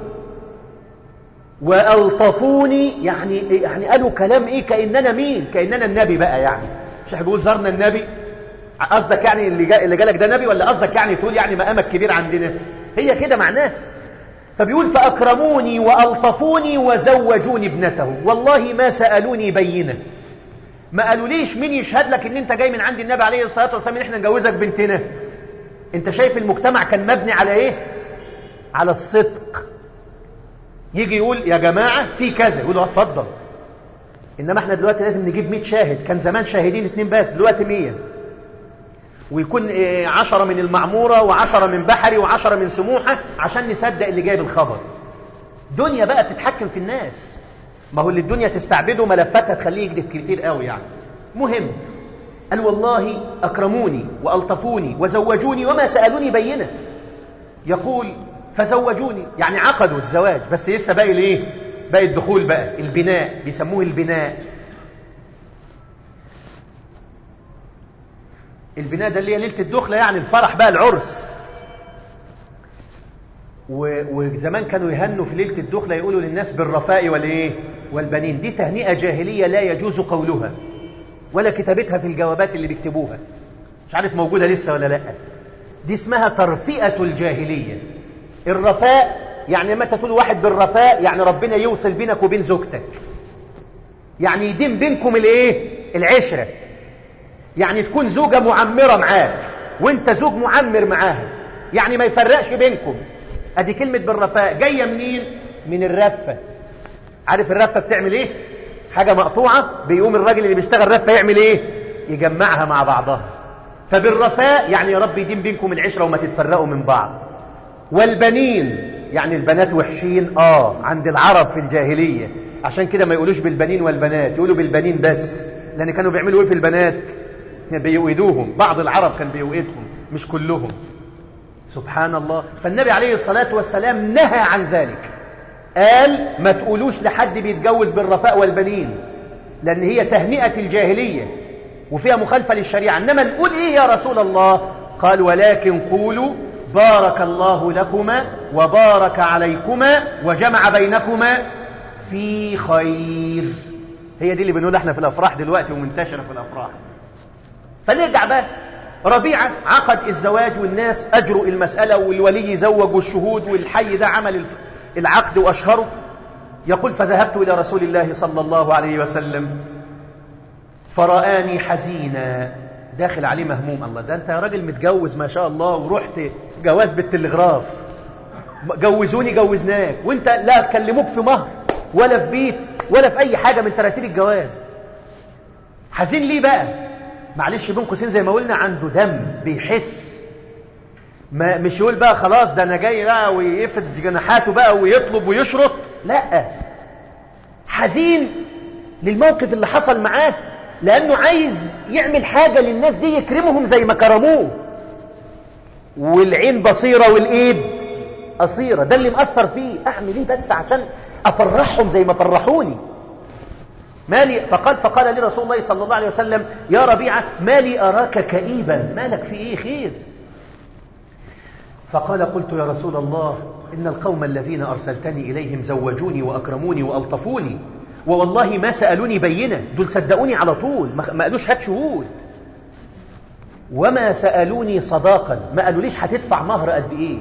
وألطفوني يعني يعني قالوا كلام إيه كأننا مين كأننا النبي بقى يعني مش بيقول زرنا النبي قصدك يعني اللي, جا اللي جالك ده نبي ولا قصدك يعني تقول يعني مقامك كبير عندنا هي كده معناه فبيقول فأكرموني وألطفوني وزوجوني ابنته والله ما سألوني بينة ما قالوا ليش مين يشهد لك ان انت جاي من عند النبي عليه الصلاة والسلام ان احنا نجوزك بنتنا انت شايف المجتمع كان مبني على ايه على الصدق يجي يقول يا جماعة في كذا يقولوا اتفضل انما احنا دلوقتي لازم نجيب 100 شاهد كان زمان شاهدين اتنين بس دلوقتي 100 ويكون عشرة من المعمورة وعشرة من بحري وعشرة من سموحة عشان نصدق اللي جايب الخبر دنيا بقى تتحكم في الناس ما هو اللي الدنيا تستعبده ملفاتها تخليه يكذب كتير قوي يعني مهم قال والله أكرموني وألطفوني وزوجوني وما سألوني بينة يقول فزوجوني يعني عقدوا الزواج بس لسه باقي الايه باقي الدخول بقى البناء بيسموه البناء البناء ده اللي هي ليله الدخله يعني الفرح بقى العرس وزمان كانوا يهنوا في ليله الدخله يقولوا للناس بالرفاء والايه والبنين دي تهنئه جاهليه لا يجوز قولها ولا كتابتها في الجوابات اللي بيكتبوها مش عارف موجوده لسه ولا لا دي اسمها ترفئه الجاهليه الرفاء يعني متى تقول واحد بالرفاء يعني ربنا يوصل بينك وبين زوجتك يعني يدين بينكم الايه العشره يعني تكون زوجة معمرة معاك وانت زوج معمر معاها يعني ما يفرقش بينكم ادي كلمة بالرفاء جاية منين من الرفة عارف الرفة بتعمل ايه حاجة مقطوعة بيقوم الراجل اللي بيشتغل رفة يعمل ايه يجمعها مع بعضها فبالرفاء يعني يا رب يدين بينكم العشرة وما تتفرقوا من بعض والبنين يعني البنات وحشين اه عند العرب في الجاهلية عشان كده ما يقولوش بالبنين والبنات يقولوا بالبنين بس لان كانوا بيعملوا ايه في البنات بيوئدوهم بعض العرب كان بيوئدهم مش كلهم سبحان الله فالنبي عليه الصلاة والسلام نهى عن ذلك قال ما تقولوش لحد بيتجوز بالرفاء والبنين لأن هي تهنئة الجاهلية وفيها مخالفة للشريعة إنما نقول إيه يا رسول الله قال ولكن قولوا بارك الله لكما وبارك عليكما وجمع بينكما في خير هي دي اللي بنقول احنا في الأفراح دلوقتي ومنتشرة في الأفراح فنرجع بقى ربيعة عقد الزواج والناس أجروا المسألة والولي زوج والشهود والحي ده عمل العقد وأشهره يقول فذهبت إلى رسول الله صلى الله عليه وسلم فرآني حزينا داخل عليه مهموم الله ده انت يا راجل متجوز ما شاء الله ورحت جواز بالتلغراف جوزوني جوزناك وانت لا تكلموك في مهر ولا في بيت ولا في اي حاجة من تراتيب الجواز حزين ليه بقى معلش بين قوسين زي ما قلنا عنده دم بيحس ما مش يقول بقى خلاص ده انا جاي بقى ويفرد جناحاته بقى ويطلب ويشرط لا حزين للموقف اللي حصل معاه لانه عايز يعمل حاجة للناس دي يكرمهم زي ما كرموه والعين بصيرة والايد قصيرة ده اللي مأثر فيه اعمل ايه بس عشان افرحهم زي ما فرحوني مالي فقال فقال لي رسول الله صلى الله عليه وسلم يا ربيعة مالي أراك كئيبا مالك في إيه خير فقال قلت يا رسول الله إن القوم الذين أرسلتني إليهم زوجوني وأكرموني وألطفوني ووالله ما سألوني بينة دول صدقوني على طول ما قالوش هات شهود وما سألوني صداقا ما قالوا ليش هتدفع مهر قد إيه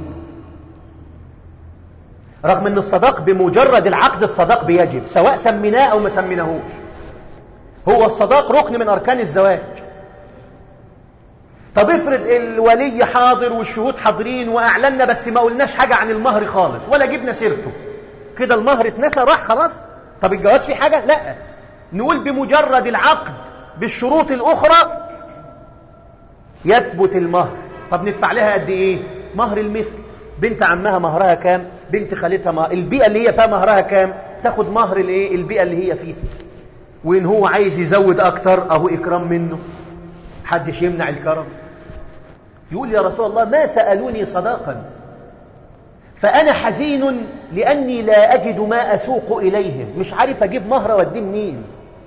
رغم ان الصداق بمجرد العقد الصداق بيجب سواء سميناه او ما سميناهوش هو الصداق ركن من اركان الزواج طب افرض الولي حاضر والشهود حاضرين واعلنا بس ما قلناش حاجة عن المهر خالص ولا جبنا سيرته كده المهر اتنسى راح خلاص طب الجواز في حاجة لا نقول بمجرد العقد بالشروط الاخرى يثبت المهر طب ندفع لها قد ايه مهر المثل بنت عمها مهرها كام بنت خالتها مهر البيئة اللي هي فيها مهرها كام تاخد مهر الايه البيئة اللي هي فيها وان هو عايز يزود اكتر اهو اكرام منه حدش يمنع الكرم يقول يا رسول الله ما سألوني صداقا فأنا حزين لأني لا أجد ما أسوق إليهم مش عارف أجيب مهر وأديه منين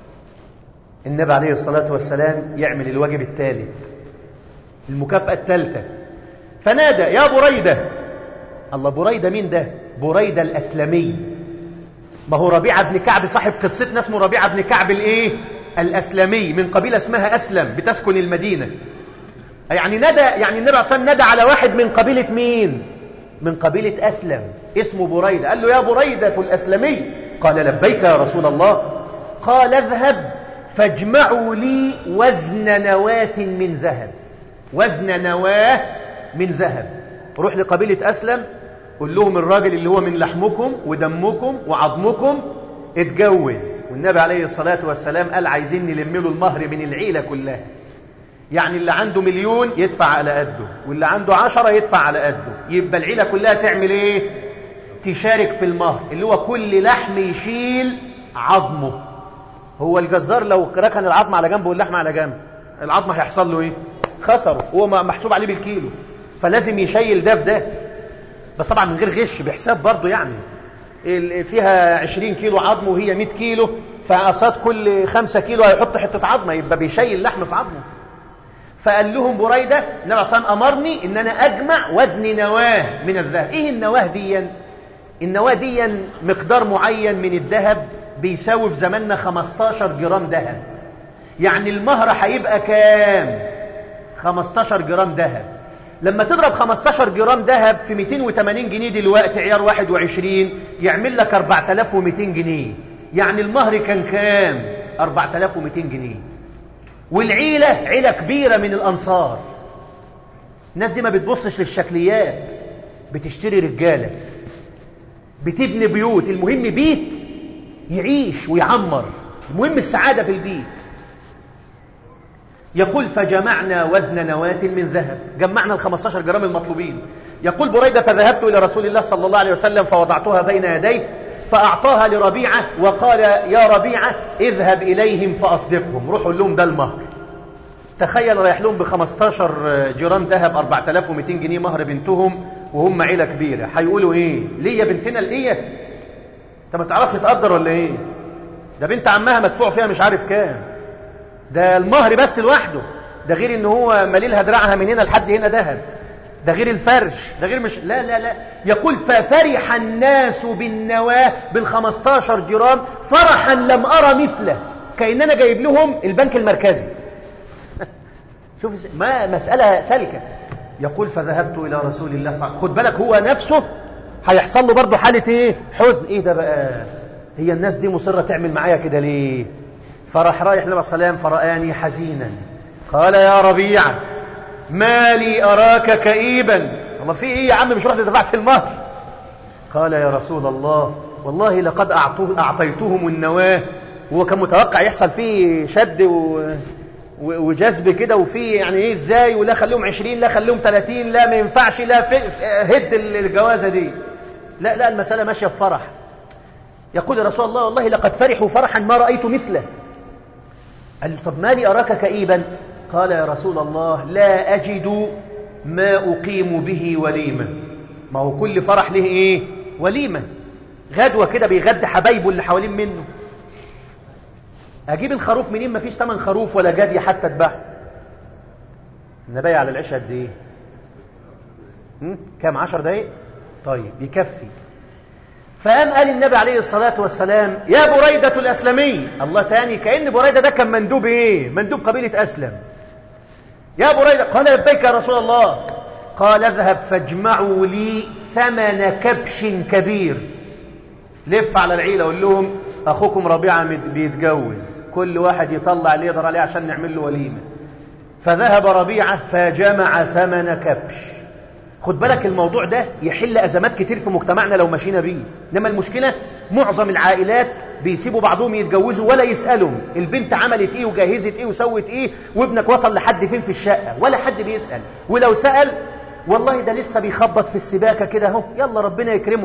النبي عليه الصلاة والسلام يعمل الواجب الثالث المكافأة الثالثة فنادى يا بريدة الله بريدة مين ده بريدة الأسلمي ما هو ربيعة بن كعب صاحب قصتنا اسمه ربيعة بن كعب الايه الأسلمي من قبيلة اسمها أسلم بتسكن المدينة يعني ندى يعني النبي عليه الصلاة ندى على واحد من قبيلة مين من قبيلة أسلم اسمه بريدة قال له يا بريدة الأسلمي قال لبيك يا رسول الله قال اذهب فاجمعوا لي وزن نواة من ذهب وزن نواه من ذهب روح لقبيلة أسلم قول لهم الراجل اللي هو من لحمكم ودمكم وعظمكم اتجوز والنبي عليه الصلاة والسلام قال عايزين نلم له المهر من العيلة كلها يعني اللي عنده مليون يدفع على قده واللي عنده عشرة يدفع على قده يبقى العيلة كلها تعمل ايه تشارك في المهر اللي هو كل لحم يشيل عظمه هو الجزار لو ركن العظم على جنب واللحم على جنب العظم هيحصل له ايه خسره هو محسوب عليه بالكيلو فلازم يشيل ده في ده بس طبعا من غير غش بحساب برضه يعني فيها 20 كيلو عظم وهي 100 كيلو فقصاد كل 5 كيلو هيحط حته عظمه يبقى بيشيل لحم في عظمه فقال لهم بريده النبي عليه الصلاه امرني ان انا اجمع وزن نواه من الذهب ايه النواه ديا النواه ديا مقدار معين من الذهب بيساوي في زماننا 15 جرام ذهب يعني المهر هيبقى كام 15 جرام ذهب لما تضرب 15 جرام ذهب في 280 جنيه دلوقتي عيار 21 يعمل لك 4200 جنيه يعني المهر كان كام 4200 جنيه والعيلة عيلة كبيرة من الأنصار الناس دي ما بتبصش للشكليات بتشتري رجالة بتبني بيوت المهم بيت يعيش ويعمر المهم السعادة في البيت يقول فجمعنا وزن نواة من ذهب جمعنا ال 15 جرام المطلوبين يقول بريدة فذهبت إلى رسول الله صلى الله عليه وسلم فوضعتها بين يديه فأعطاها لربيعة وقال يا ربيعة اذهب إليهم فأصدقهم روحوا لهم ده المهر تخيل رايح لهم ب 15 جرام ذهب 4200 جنيه مهر بنتهم وهم عيلة كبيرة هيقولوا ايه ليه يا بنتنا ليه انت ما تعرفش تقدر ولا ايه ده بنت عمها مدفوع فيها مش عارف كام ده المهر بس لوحده ده غير ان هو مليلها دراعها من هنا لحد هنا ذهب ده غير الفرش ده غير مش لا لا لا يقول ففرح الناس بالنواة بالخمستاشر جرام فرحا لم أرى مثله كأن أنا جايب لهم البنك المركزي شوف ما مسألة سلكة يقول فذهبت إلى رسول الله صلى الله عليه وسلم خد بالك هو نفسه هيحصل له برضه حالة ايه حزن ايه ده بقى هي الناس دي مصرة تعمل معايا كده ليه فراح رايح النبي صلى الله عليه وسلم فرآني حزينا قال يا ربيعة ما لي أراك كئيبا والله في إيه يا عم مش رحت دفعت المهر قال يا رسول الله والله لقد أعطيتهم النواة هو كان متوقع يحصل فيه شد و... وجذب كده وفي يعني ايه ازاي ولا خليهم 20 لا خليهم 30 لا ما ينفعش لا في هد الجوازه دي لا لا المساله ماشيه بفرح يقول يا رسول الله والله لقد فرحوا فرحا ما رايت مثله قال له طب ما لي اراك كئيبا قال يا رسول الله لا اجد ما اقيم به وليمه ما هو كل فرح له ايه وليمه غدوه كده بيغدي حبايبه اللي حوالين منه اجيب الخروف منين ما فيش تمن خروف ولا جدي حتى اذبحه النبي على العشاء قد ايه كام عشر دقايق طيب يكفي فقام قال النبي عليه الصلاة والسلام يا بريدة الأسلمي الله تاني كأن بريدة ده كان مندوب ايه مندوب قبيلة أسلم يا بريدة قال لبيك يا رسول الله قال اذهب فاجمعوا لي ثمن كبش كبير لف على العيلة وقول لهم أخوكم ربيعة بيتجوز كل واحد يطلع اللي يقدر عليه عشان نعمل له وليمة فذهب ربيعة فجمع ثمن كبش خد بالك الموضوع ده يحل أزمات كتير في مجتمعنا لو مشينا بيه إنما المشكلة معظم العائلات بيسيبوا بعضهم يتجوزوا ولا يسألهم البنت عملت إيه وجهزت إيه وسوت إيه وابنك وصل لحد فين في الشقة ولا حد بيسأل ولو سأل والله ده لسه بيخبط في السباكة كده اهو يلا ربنا يكرمه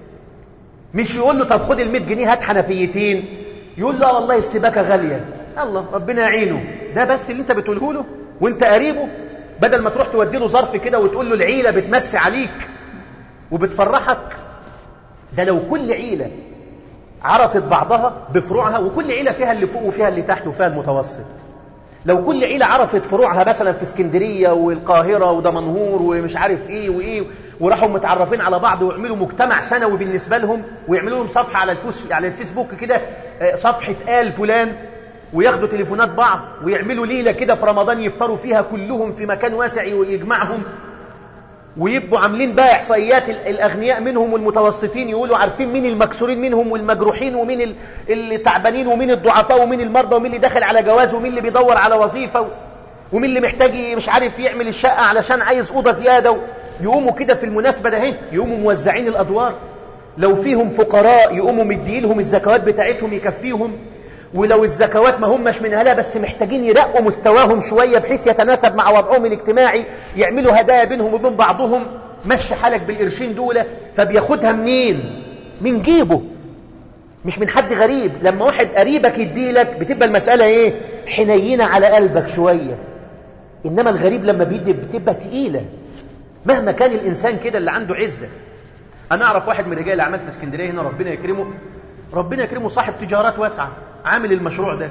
مش يقول له طب خد ال 100 جنيه هات حنفيتين يقول له والله السباكه غاليه الله ربنا يعينه ده بس اللي انت بتقوله له وانت قريبه بدل ما تروح تودي له ظرف كده وتقول له العيله بتمسي عليك وبتفرحك ده لو كل عيله عرفت بعضها بفروعها وكل عيله فيها اللي فوق وفيها اللي تحت وفيها المتوسط لو كل عيلة عرفت فروعها مثلا في اسكندرية والقاهرة ودمنهور ومش عارف ايه وايه وراحوا متعرفين على بعض ويعملوا مجتمع سنوي بالنسبة لهم ويعملوا لهم صفحة على الفوس على الفيسبوك كده صفحة آل فلان وياخدوا تليفونات بعض ويعملوا ليلة كده في رمضان يفطروا فيها كلهم في مكان واسع ويجمعهم ويبقوا عاملين بقى احصائيات الاغنياء منهم والمتوسطين يقولوا عارفين مين المكسورين منهم والمجروحين ومين اللي تعبانين ومين الضعفاء ومين المرضى ومين اللي داخل على جواز ومين اللي بيدور على وظيفه ومين اللي محتاج مش عارف يعمل الشقه علشان عايز اوضه زياده يقوموا كده في المناسبه ده اهي يقوموا موزعين الادوار لو فيهم فقراء يقوموا مديلهم الزكوات بتاعتهم يكفيهم ولو الزكوات ما همش من أهلها بس محتاجين يرقوا مستواهم شوية بحيث يتناسب مع وضعهم الاجتماعي يعملوا هدايا بينهم وبين بعضهم مشي حالك بالقرشين دول فبياخدها منين من جيبه مش من حد غريب لما واحد قريبك يديلك بتبقى المسألة ايه حنينة على قلبك شوية إنما الغريب لما بيدي بتبقى تقيلة مهما كان الإنسان كده اللي عنده عزة أنا أعرف واحد من رجال الأعمال في اسكندرية هنا ربنا يكرمه ربنا يكرمه صاحب تجارات واسعة عامل المشروع ده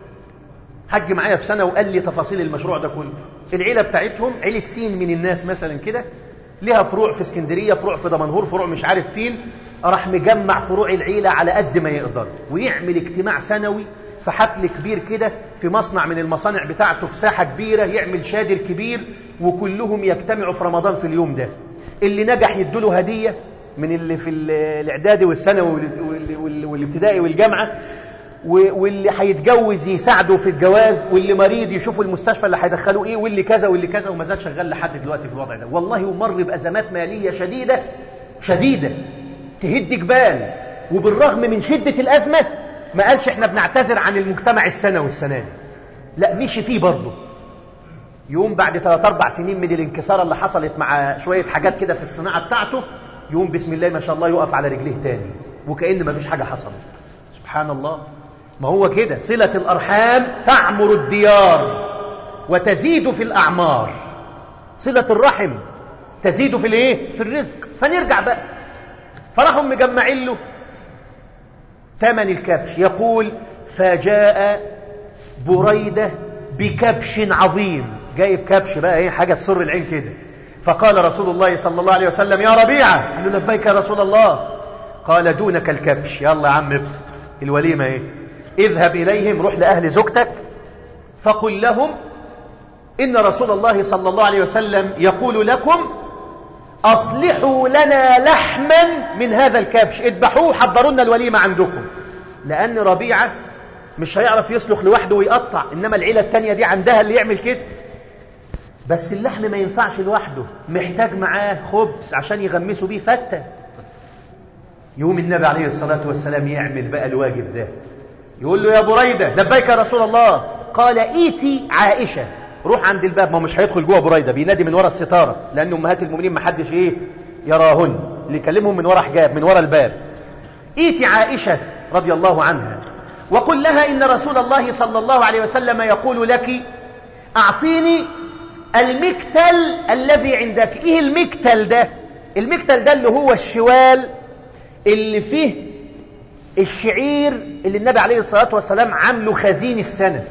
حج معايا في سنة وقال لي تفاصيل المشروع ده كله العيلة بتاعتهم عيلة سين من الناس مثلا كده لها فروع في اسكندرية فروع في دمنهور فروع مش عارف فين راح مجمع فروع العيلة على قد ما يقدر ويعمل اجتماع سنوي في حفل كبير كده في مصنع من المصانع بتاعته في ساحة كبيرة يعمل شادر كبير وكلهم يجتمعوا في رمضان في اليوم ده اللي نجح يدوله هدية من اللي في الاعدادي والثانوي والابتدائي والجامعة واللي هيتجوز يساعده في الجواز واللي مريض يشوفوا المستشفى اللي هيدخلوه ايه واللي كذا واللي كذا وما زال شغال لحد دلوقتي في الوضع ده والله ومر بازمات ماليه شديده شديده تهد جبال وبالرغم من شده الازمه ما قالش احنا بنعتذر عن المجتمع السنوي السنه دي لا مشي فيه برضه يوم بعد ثلاث اربع سنين من الانكساره اللي حصلت مع شويه حاجات كده في الصناعه بتاعته يوم بسم الله ما شاء الله يقف على رجليه تاني وكأن ما فيش حاجه حصلت سبحان الله ما هو كده صلة الأرحام تعمر الديار وتزيد في الأعمار صلة الرحم تزيد في الايه في الرزق فنرجع بقى فراحوا مجمعين له ثمن الكبش يقول فجاء بريدة بكبش عظيم جايب كبش بقى ايه حاجة تسر العين كده فقال رسول الله صلى الله عليه وسلم يا ربيعة قال له لبيك يا رسول الله قال دونك الكبش يلا يا عم ابسط الوليمة ايه اذهب إليهم روح لأهل زوجتك فقل لهم إن رسول الله صلى الله عليه وسلم يقول لكم أصلحوا لنا لحما من هذا الكبش اذبحوه حضروا لنا الوليمة عندكم لأن ربيعة مش هيعرف يسلخ لوحده ويقطع إنما العيلة التانية دي عندها اللي يعمل كده بس اللحم ما ينفعش لوحده محتاج معاه خبز عشان يغمسوا بيه فتة يوم النبي عليه الصلاة والسلام يعمل بقى الواجب ده يقول له يا بريدة لبيك يا رسول الله قال ايتي عائشة روح عند الباب ما هو مش هيدخل جوه بريدة بينادي من ورا الستارة لأن أمهات المؤمنين ما حدش إيه يراهن اللي يكلمهم من ورا حجاب من ورا الباب ايتي عائشة رضي الله عنها وقل لها إن رسول الله صلى الله عليه وسلم يقول لك أعطيني المكتل الذي عندك إيه المكتل ده المكتل ده اللي هو الشوال اللي فيه الشعير اللي النبي عليه الصلاة والسلام عامله خزين السنة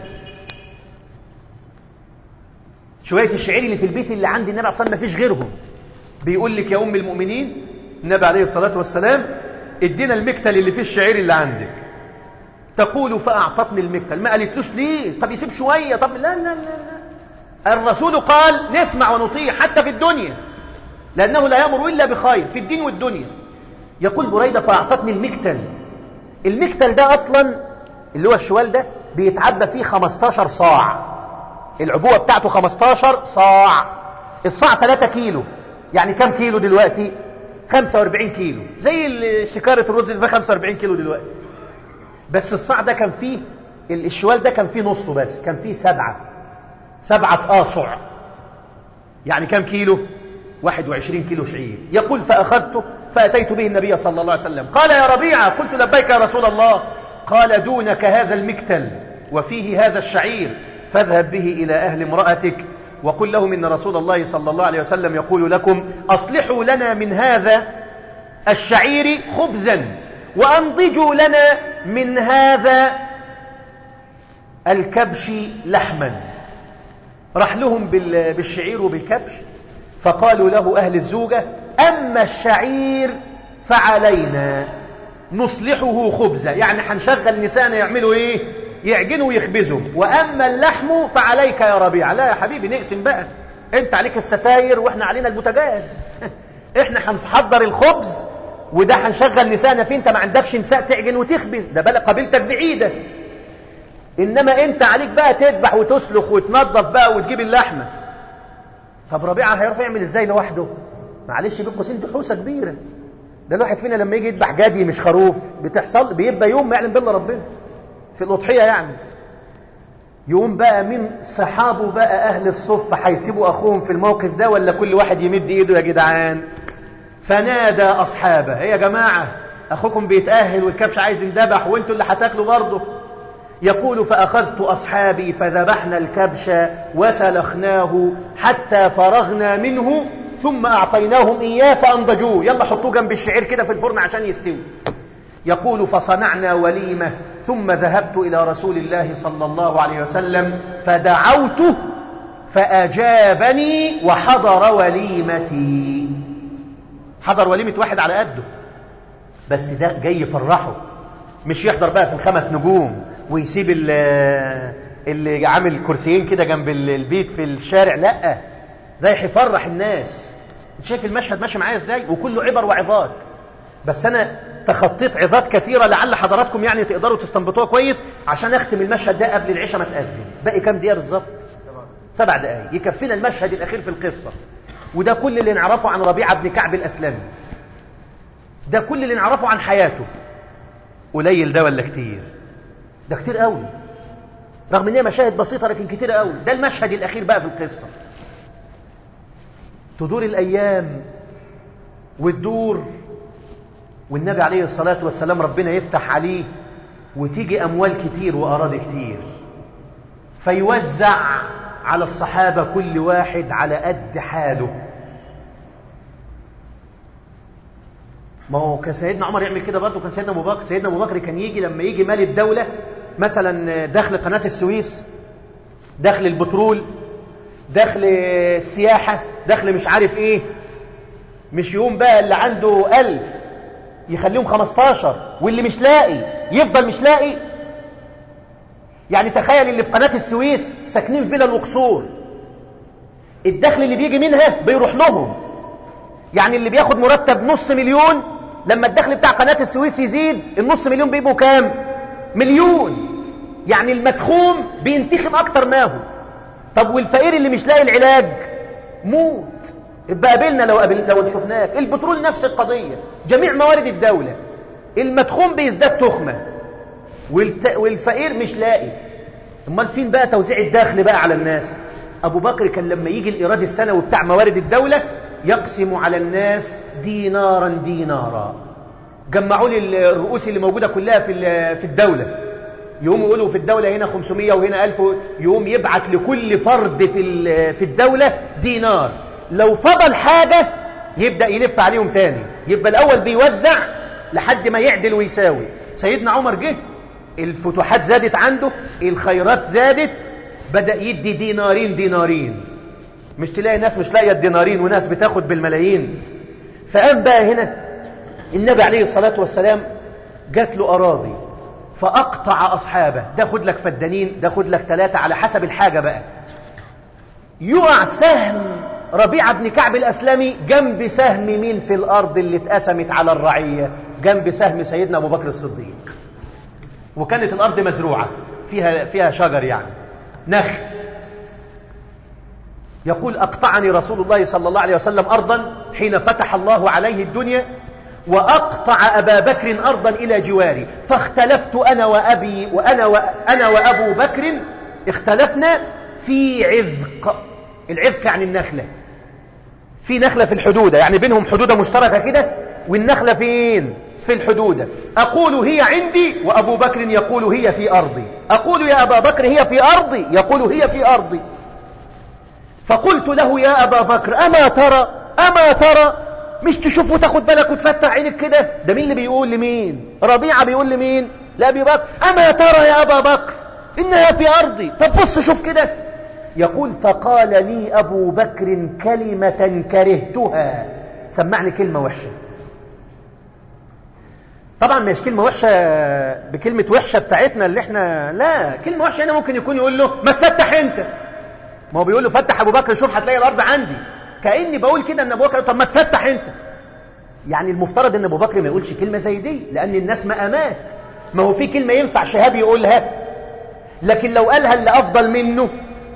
شوية الشعير اللي في البيت اللي عند النبي عليه الصلاة والسلام ما فيش غيرهم بيقول لك يا أم المؤمنين النبي عليه الصلاة والسلام ادينا المكتل اللي فيه الشعير اللي عندك تقول فأعطتني المكتل ما قالتلوش ليه طب يسيب شوية طب لا لا لا, لا. الرسول قال نسمع ونطيع حتى في الدنيا لأنه لا يأمر إلا بخير في الدين والدنيا يقول بريدة فأعطتني المكتل المكتل ده أصلا اللي هو الشوال ده بيتعبى فيه 15 صاع العبوة بتاعته 15 صاع الصاع 3 كيلو يعني كم كيلو دلوقتي 45 كيلو زي شكارة الرز اللي فيها 45 كيلو دلوقتي بس الصاع ده كان فيه الشوال ده كان فيه نصه بس كان فيه سبعة سبعة آصع يعني كم كيلو 21 كيلو شعير يقول فأخذته فأتيت به النبي صلى الله عليه وسلم قال يا ربيعة قلت لبيك يا رسول الله قال دونك هذا المكتل وفيه هذا الشعير فاذهب به إلى أهل امرأتك وقل لهم إن رسول الله صلى الله عليه وسلم يقول لكم أصلحوا لنا من هذا الشعير خبزا وأنضجوا لنا من هذا الكبش لحما راح لهم بالشعير وبالكبش فقالوا له أهل الزوجة أما الشعير فعلينا نصلحه خبزا يعني هنشغل نسانا يعملوا إيه يعجنوا ويخبزوا وأما اللحم فعليك يا ربيع لا يا حبيبي نقسم بقى انت عليك الستاير واحنا علينا البوتاجاز احنا هنحضر الخبز وده هنشغل نسانا فيه انت ما عندكش نساء تعجن وتخبز ده بقى قبيلتك بعيدة انما انت عليك بقى تذبح وتسلخ وتنظف بقى وتجيب اللحمة طب ربيعة هيروح يعمل ازاي لوحده معلش بين قوسين دي حوسه كبيره ده الواحد فينا لما يجي يذبح جدي مش خروف بتحصل بيبقى يوم ما يعلم بالله ربنا في الاضحيه يعني يقوم بقى من صحابه بقى اهل الصف هيسيبوا اخوهم في الموقف ده ولا كل واحد يمد ايده يا جدعان فنادى اصحابه ايه يا جماعه اخوكم بيتاهل والكبش عايز يندبح وانتوا اللي هتاكلوا برضه يقول فأخذت أصحابي فذبحنا الكبش وسلخناه حتى فرغنا منه ثم أعطيناهم إياه فأنضجوه يلا حطوه جنب الشعير كده في الفرن عشان يستوي يقول فصنعنا وليمة ثم ذهبت إلى رسول الله صلى الله عليه وسلم فدعوته فأجابني وحضر وليمتي حضر وليمة واحد على قده بس ده جاي يفرحه مش يحضر بقى في الخمس نجوم ويسيب اللي عامل كرسيين كده جنب البيت في الشارع لا رايح يفرح الناس انت شايف المشهد ماشي معايا ازاي وكله عبر وعظات بس انا تخطيت عظات كثيره لعل حضراتكم يعني تقدروا تستنبطوها كويس عشان اختم المشهد ده قبل العشاء ما تاذن باقي كام دقيقه بالظبط سبع دقائق يكفينا المشهد الاخير في القصه وده كل اللي نعرفه عن ربيعه بن كعب الاسلمي ده كل اللي نعرفه عن حياته قليل ده ولا كتير ده كتير قوي رغم ان هي مشاهد بسيطه لكن كتير قوي ده المشهد الاخير بقى في القصه تدور الايام وتدور والنبي عليه الصلاه والسلام ربنا يفتح عليه وتيجي اموال كتير واراضي كتير فيوزع على الصحابه كل واحد على قد حاله ما هو كان سيدنا عمر يعمل كده برضه كان سيدنا ابو بكر سيدنا ابو بكر كان يجي لما يجي مال الدوله مثلا دخل قناه السويس دخل البترول دخل السياحه دخل مش عارف ايه مش يقوم بقى اللي عنده ألف يخليهم 15 واللي مش لاقي يفضل مش لاقي يعني تخيل اللي في قناه السويس ساكنين فيلا الوقصور الدخل اللي بيجي منها بيروح لهم يعني اللي بياخد مرتب نص مليون لما الدخل بتاع قناة السويس يزيد النص مليون بيبقوا كام مليون يعني المدخوم بينتخم أكتر ما هو طب والفقير اللي مش لاقي العلاج موت يبقى قابلنا لو قابل لو شفناك البترول نفس القضية جميع موارد الدولة المدخوم بيزداد تخمة والت... والفقير مش لاقي امال فين بقى توزيع الدخل بقى على الناس ابو بكر كان لما يجي الايراد السنوي بتاع موارد الدولة يقسم على الناس دينارا دينارا جمعوا لي الرؤوس اللي موجودة كلها في في الدولة يقوم يقولوا في الدولة هنا 500 وهنا 1000 يقوم يبعت لكل فرد في في الدولة دينار لو فضل حاجة يبدأ يلف عليهم تاني يبقى الأول بيوزع لحد ما يعدل ويساوي سيدنا عمر جه الفتوحات زادت عنده الخيرات زادت بدأ يدي دينارين دينارين مش تلاقي ناس مش لاقيه الدينارين وناس بتاخد بالملايين فقام بقى هنا النبي عليه الصلاة والسلام جات له أراضي فأقطع أصحابه ده خد لك فدانين ده خد لك ثلاثة على حسب الحاجة بقى يقع سهم ربيعة بن كعب الأسلمي جنب سهم مين في الأرض اللي اتقسمت على الرعية جنب سهم سيدنا أبو بكر الصديق وكانت الأرض مزروعة فيها, فيها شجر يعني نخل يقول أقطعني رسول الله صلى الله عليه وسلم أرضا حين فتح الله عليه الدنيا وأقطع أبا بكر أرضا إلى جواري فاختلفت أنا وأبي وأنا, وأنا وأبو بكر اختلفنا في عذق العذق يعني النخلة في نخلة في الحدودة يعني بينهم حدودة مشتركة كده والنخلة فين في الحدودة أقول هي عندي وأبو بكر يقول هي في أرضي أقول يا أبا بكر هي في أرضي يقول هي في أرضي فقلت له يا أبا بكر أما ترى أما ترى مش تشوف وتاخد بالك وتفتح عينك كده ده مين اللي بيقول لمين ربيعة بيقول لمين لأبي بكر أما ترى يا أبا بكر إنها في أرضي طب بص شوف كده يقول فقال لي أبو بكر كلمة كرهتها سمعني كلمة وحشة طبعا مش كلمة وحشة بكلمة وحشة بتاعتنا اللي احنا لا كلمة وحشة هنا ممكن يكون يقول له ما تفتح انت ما هو بيقول له فتح ابو بكر شوف هتلاقي الارض عندي كاني بقول كده ان ابو بكر طب ما تفتح انت يعني المفترض ان ابو بكر ما يقولش كلمه زي دي لان الناس مقامات ما هو في كلمه ينفع شهاب يقولها لكن لو قالها اللي افضل منه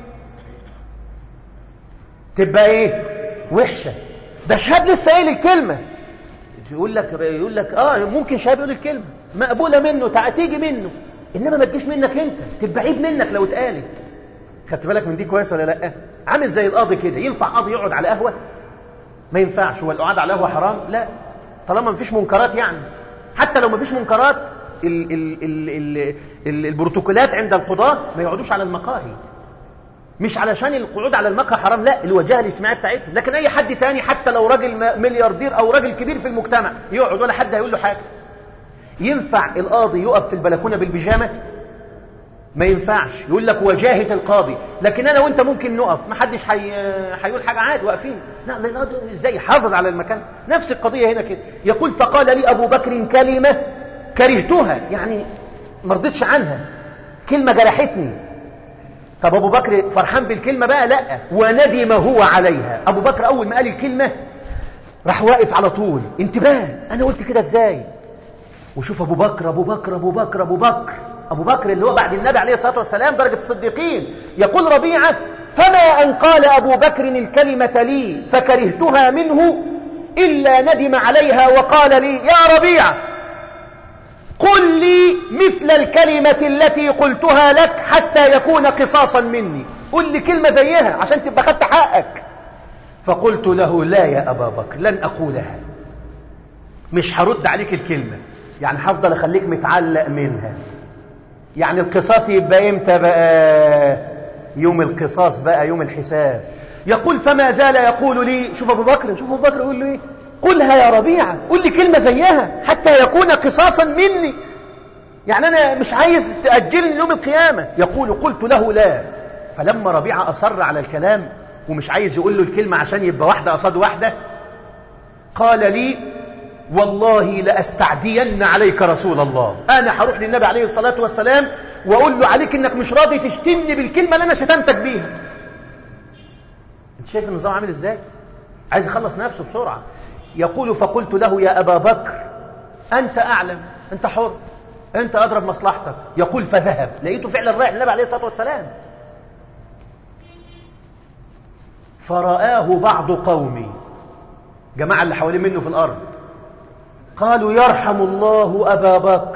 تبقى ايه وحشه ده شهاب لسه قايل الكلمه يقول لك يقول لك اه ممكن شهاب يقول الكلمه مقبوله منه تع... تيجي منه انما ما تجيش منك انت تبقى عيب منك لو اتقالت خدت بالك من دي كويس ولا لا عامل زي القاضي كده ينفع قاضي يقعد على قهوه ما ينفعش هو القعاد على قهوه حرام لا طالما ما فيش منكرات يعني حتى لو ما فيش منكرات ال ال ال ال ال البروتوكولات عند القضاة ما يقعدوش على المقاهي مش علشان القعود على المقهى حرام لا الوجهه الاجتماعيه بتاعتهم لكن اي حد تاني حتى لو راجل ملياردير او راجل كبير في المجتمع يقعد ولا حد هيقول له حاجه ينفع القاضي يقف في البلكونه بالبيجامه ما ينفعش يقول لك وجاهة القاضي لكن انا وانت ممكن نقف ما حدش حي... هيقول حاجه عادي واقفين لا لا ازاي حافظ على المكان نفس القضيه هنا كده يقول فقال لي ابو بكر كلمه كرهتها يعني ما رضيتش عنها كلمه جرحتني طب ابو بكر فرحان بالكلمه بقى لا وندم هو عليها ابو بكر اول ما قال الكلمه راح واقف على طول انتباه انا قلت كده ازاي وشوف ابو بكر ابو بكر ابو بكر ابو بكر أبو بكر اللي هو بعد النبي عليه الصلاة والسلام درجة الصديقين يقول ربيعة فما أن قال أبو بكر الكلمة لي فكرهتها منه إلا ندم عليها وقال لي يا ربيعة قل لي مثل الكلمة التي قلتها لك حتى يكون قصاصا مني قل لي كلمة زيها عشان تبقى خدت حقك فقلت له لا يا أبا بكر لن أقولها مش هرد عليك الكلمة يعني هفضل أخليك متعلق منها يعني القصاص يبقى امتى بقى يوم القصاص بقى يوم الحساب يقول فما زال يقول لي شوف ابو بكر شوف ابو بكر يقول له ايه قلها يا ربيعه قل لي كلمه زيها حتى يكون قصاصا مني يعني انا مش عايز تاجلني يوم القيامه يقول قلت له لا فلما ربيعه اصر على الكلام ومش عايز يقول له الكلمه عشان يبقى واحده قصاد واحده قال لي والله لأستعدين عليك رسول الله أنا هروح للنبي عليه الصلاة والسلام وأقول له عليك إنك مش راضي تشتمني بالكلمة اللي أنا شتمتك بيها أنت شايف النظام عامل إزاي عايز يخلص نفسه بسرعة يقول فقلت له يا أبا بكر أنت أعلم أنت حر انت اضرب مصلحتك يقول فذهب لقيته فعلا رايح النبي عليه الصلاة والسلام فرآه بعض قومي جماعة اللي حوالين منه في الأرض قالوا يرحم الله أبا بكر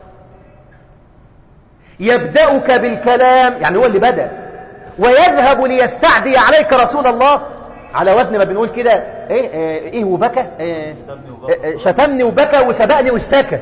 يبدأك بالكلام يعني هو اللي بدأ ويذهب ليستعدي عليك رسول الله على وزن ما بنقول كده ايه ايه, إيه وبكى إيه إيه شتمني وبكى وسبقني واستكى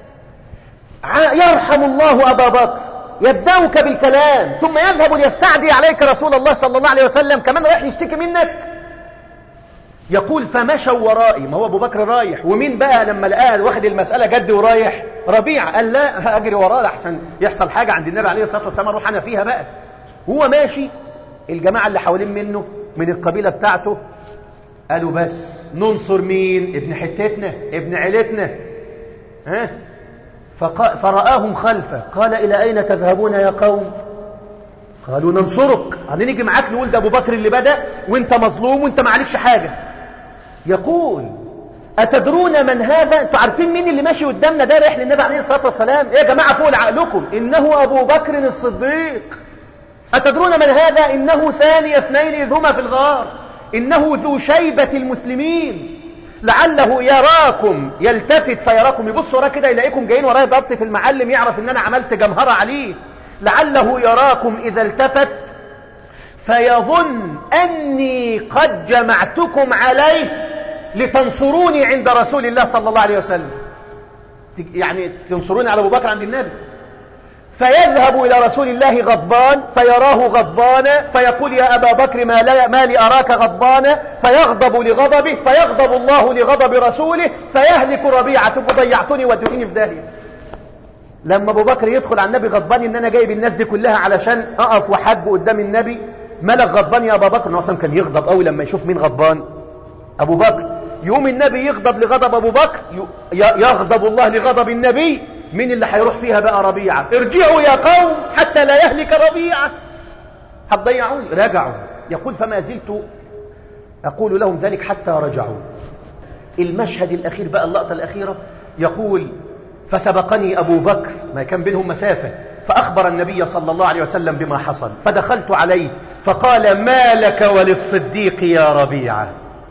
يرحم الله أبا بكر يبدأك بالكلام ثم يذهب ليستعدي عليك رسول الله صلى الله عليه وسلم كمان رايح يشتكي منك يقول فمشوا ورائي ما هو أبو بكر رايح ومين بقى لما لقاه واخد المسألة جد ورايح ربيع قال لا هأجري وراه أحسن يحصل حاجة عند النبي عليه الصلاة والسلام أروح أنا فيها بقى هو ماشي الجماعة اللي حوالين منه من القبيلة بتاعته قالوا بس ننصر مين ابن حتتنا ابن عيلتنا ها فقا... فرآهم خلفه قال إلى أين تذهبون يا قوم قالوا ننصرك عايزين نيجي معاك نقول ده أبو بكر اللي بدأ وانت مظلوم وانت ما عليكش حاجة يقول أتدرون من هذا انتوا عارفين مين اللي ماشي قدامنا ده رايح للنبي عليه الصلاة والسلام ايه يا جماعة فوق عقلكم إنه أبو بكر الصديق أتدرون من هذا إنه ثاني اثنين إذ هما في الغار إنه ذو شيبة المسلمين لعله يراكم يلتفت فيراكم يبص وراه كده يلاقيكم جايين ورايا ضبطة المعلم يعرف ان انا عملت جمهرة عليه لعله يراكم اذا التفت فيظن اني قد جمعتكم عليه لتنصروني عند رسول الله صلى الله عليه وسلم يعني تنصروني على ابو بكر عند النبي فيذهب إلى رسول الله غضبان فيراه غضبانا فيقول يا أبا بكر ما, لا ما لي أراك غضبانا فيغضب لغضبه فيغضب الله لغضب رسوله فيهلك ربيعة ضيعتني ودوني في داهية لما أبو بكر يدخل على النبي غضبان إن أنا جايب الناس دي كلها علشان أقف وحج قدام النبي ملك غضبان يا أبا بكر أصلا كان يغضب قوي لما يشوف مين غضبان أبو بكر يوم النبي يغضب لغضب أبو بكر يغضب الله لغضب النبي مين اللي هيروح فيها بقى ربيعة ارجعوا يا قوم حتى لا يهلك ربيعة هتضيعون رجعوا يقول فما زلت أقول لهم ذلك حتى رجعوا المشهد الأخير بقى اللقطة الأخيرة يقول فسبقني أبو بكر ما كان بينهم مسافة فأخبر النبي صلى الله عليه وسلم بما حصل فدخلت عليه فقال ما لك وللصديق يا ربيعة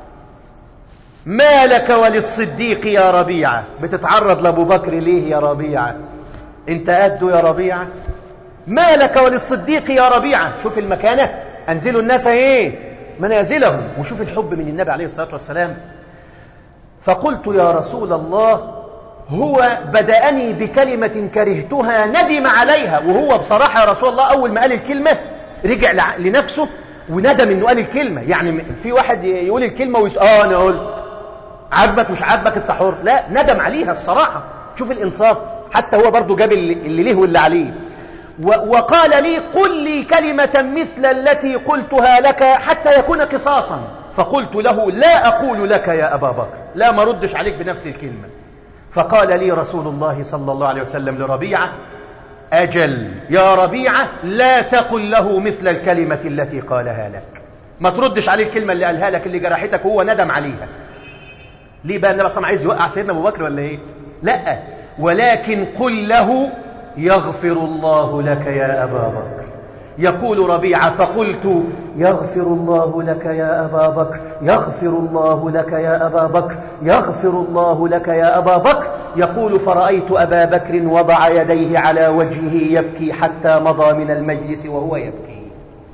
ما لك وللصديق يا ربيعة بتتعرض لأبو بكر ليه يا ربيعة انت قده يا ربيعة ما لك وللصديق يا ربيعة شوف المكانة أنزلوا الناس ايه منازلهم وشوف الحب من النبي عليه الصلاة والسلام فقلت يا رسول الله هو بدأني بكلمة كرهتها ندم عليها وهو بصراحة يا رسول الله أول ما قال الكلمة رجع لنفسه وندم انه قال الكلمة يعني في واحد يقول الكلمة ويس اه انا قلت عجبك مش عجبك انت حر لا ندم عليها الصراحة شوف الانصاف حتى هو برضو جاب اللي ليه واللي عليه وقال لي قل لي كلمة مثل التي قلتها لك حتى يكون قصاصا فقلت له لا أقول لك يا أبا بكر لا ما ردش عليك بنفس الكلمة فقال لي رسول الله صلى الله عليه وسلم لربيعة أجل يا ربيعة لا تقل له مثل الكلمة التي قالها لك ما تردش عليه الكلمة اللي قالها لك اللي جرحتك هو ندم عليها ليه بقى النبي صلى عايز يوقع سيدنا ابو بكر ولا ايه لا ولكن قل له يغفر الله لك يا ابا بكر يقول ربيعة فقلت يغفر الله لك يا أبا بكر يغفر الله لك يا أبا بكر يغفر الله لك يا أبا بكر يقول فرأيت أبا بكر وضع يديه على وجهه يبكي حتى مضى من المجلس وهو يبكي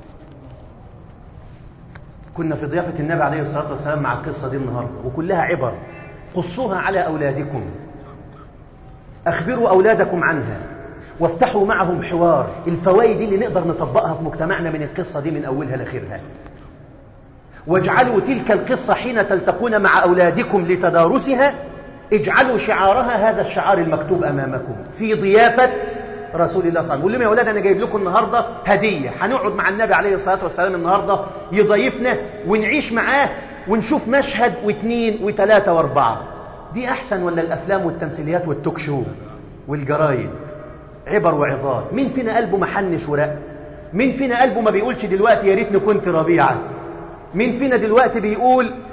كنا في ضيافة النبي عليه الصلاة والسلام مع القصة دي النهاردة وكلها عبر قصوها على أولادكم أخبروا أولادكم عنها وافتحوا معهم حوار الفوائد اللي نقدر نطبقها في مجتمعنا من القصة دي من أولها لآخرها واجعلوا تلك القصة حين تلتقون مع أولادكم لتدارسها اجعلوا شعارها هذا الشعار المكتوب أمامكم في ضيافة رسول الله صلى الله عليه وسلم قول لهم يا أولاد أنا جايب لكم النهاردة هدية هنقعد مع النبي عليه الصلاة والسلام النهاردة يضيفنا ونعيش معاه ونشوف مشهد واثنين وثلاثة واربعة دي أحسن ولا الأفلام والتمثيليات والتوك شو والجرايد عبر وعظات مين فينا قلبه محنش ورق مين فينا قلبه ما بيقولش دلوقتي يا ريتني كنت ربيعة مين فينا دلوقتي بيقول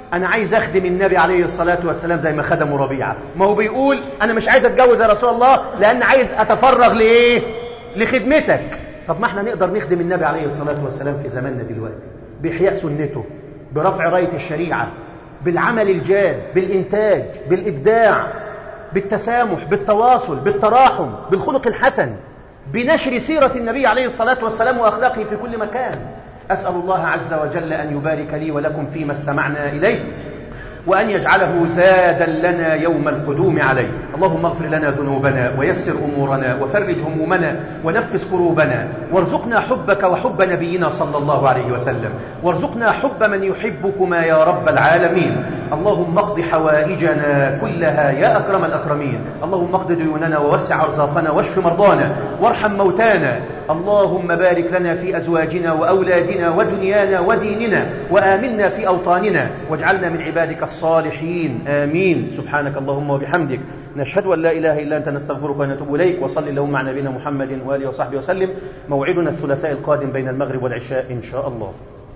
أنا عايز أخدم النبي عليه الصلاة والسلام زي ما خدمه ربيعة ما هو بيقول أنا مش عايز أتجوز يا رسول الله لأن عايز أتفرغ لإيه لخدمتك طب ما احنا نقدر نخدم النبي عليه الصلاة والسلام في زماننا دلوقتي بإحياء سنته برفع راية الشريعة بالعمل الجاد بالإنتاج بالإبداع بالتسامح بالتواصل بالتراحم بالخلق الحسن بنشر سيرة النبي عليه الصلاة والسلام وأخلاقه في كل مكان أسأل الله عز وجل أن يبارك لي ولكم فيما استمعنا إليه وأن يجعله زادا لنا يوم القدوم عليه اللهم اغفر لنا ذنوبنا ويسر أمورنا وفرج همومنا ونفس كروبنا وارزقنا حبك وحب نبينا صلى الله عليه وسلم وارزقنا حب من يحبكما يا رب العالمين اللهم اقض حوائجنا كلها يا أكرم الأكرمين اللهم اقض ديوننا ووسع أرزاقنا واشف مرضانا وارحم موتانا اللهم بارك لنا في أزواجنا وأولادنا ودنيانا وديننا وآمنا في أوطاننا واجعلنا من عبادك الصالحين آمين سبحانك اللهم وبحمدك نشهد أن لا إله إلا أنت نستغفرك ونتوب إليك وصل اللهم على نبينا محمد وآله وصحبه وسلم موعدنا الثلاثاء القادم بين المغرب والعشاء إن شاء الله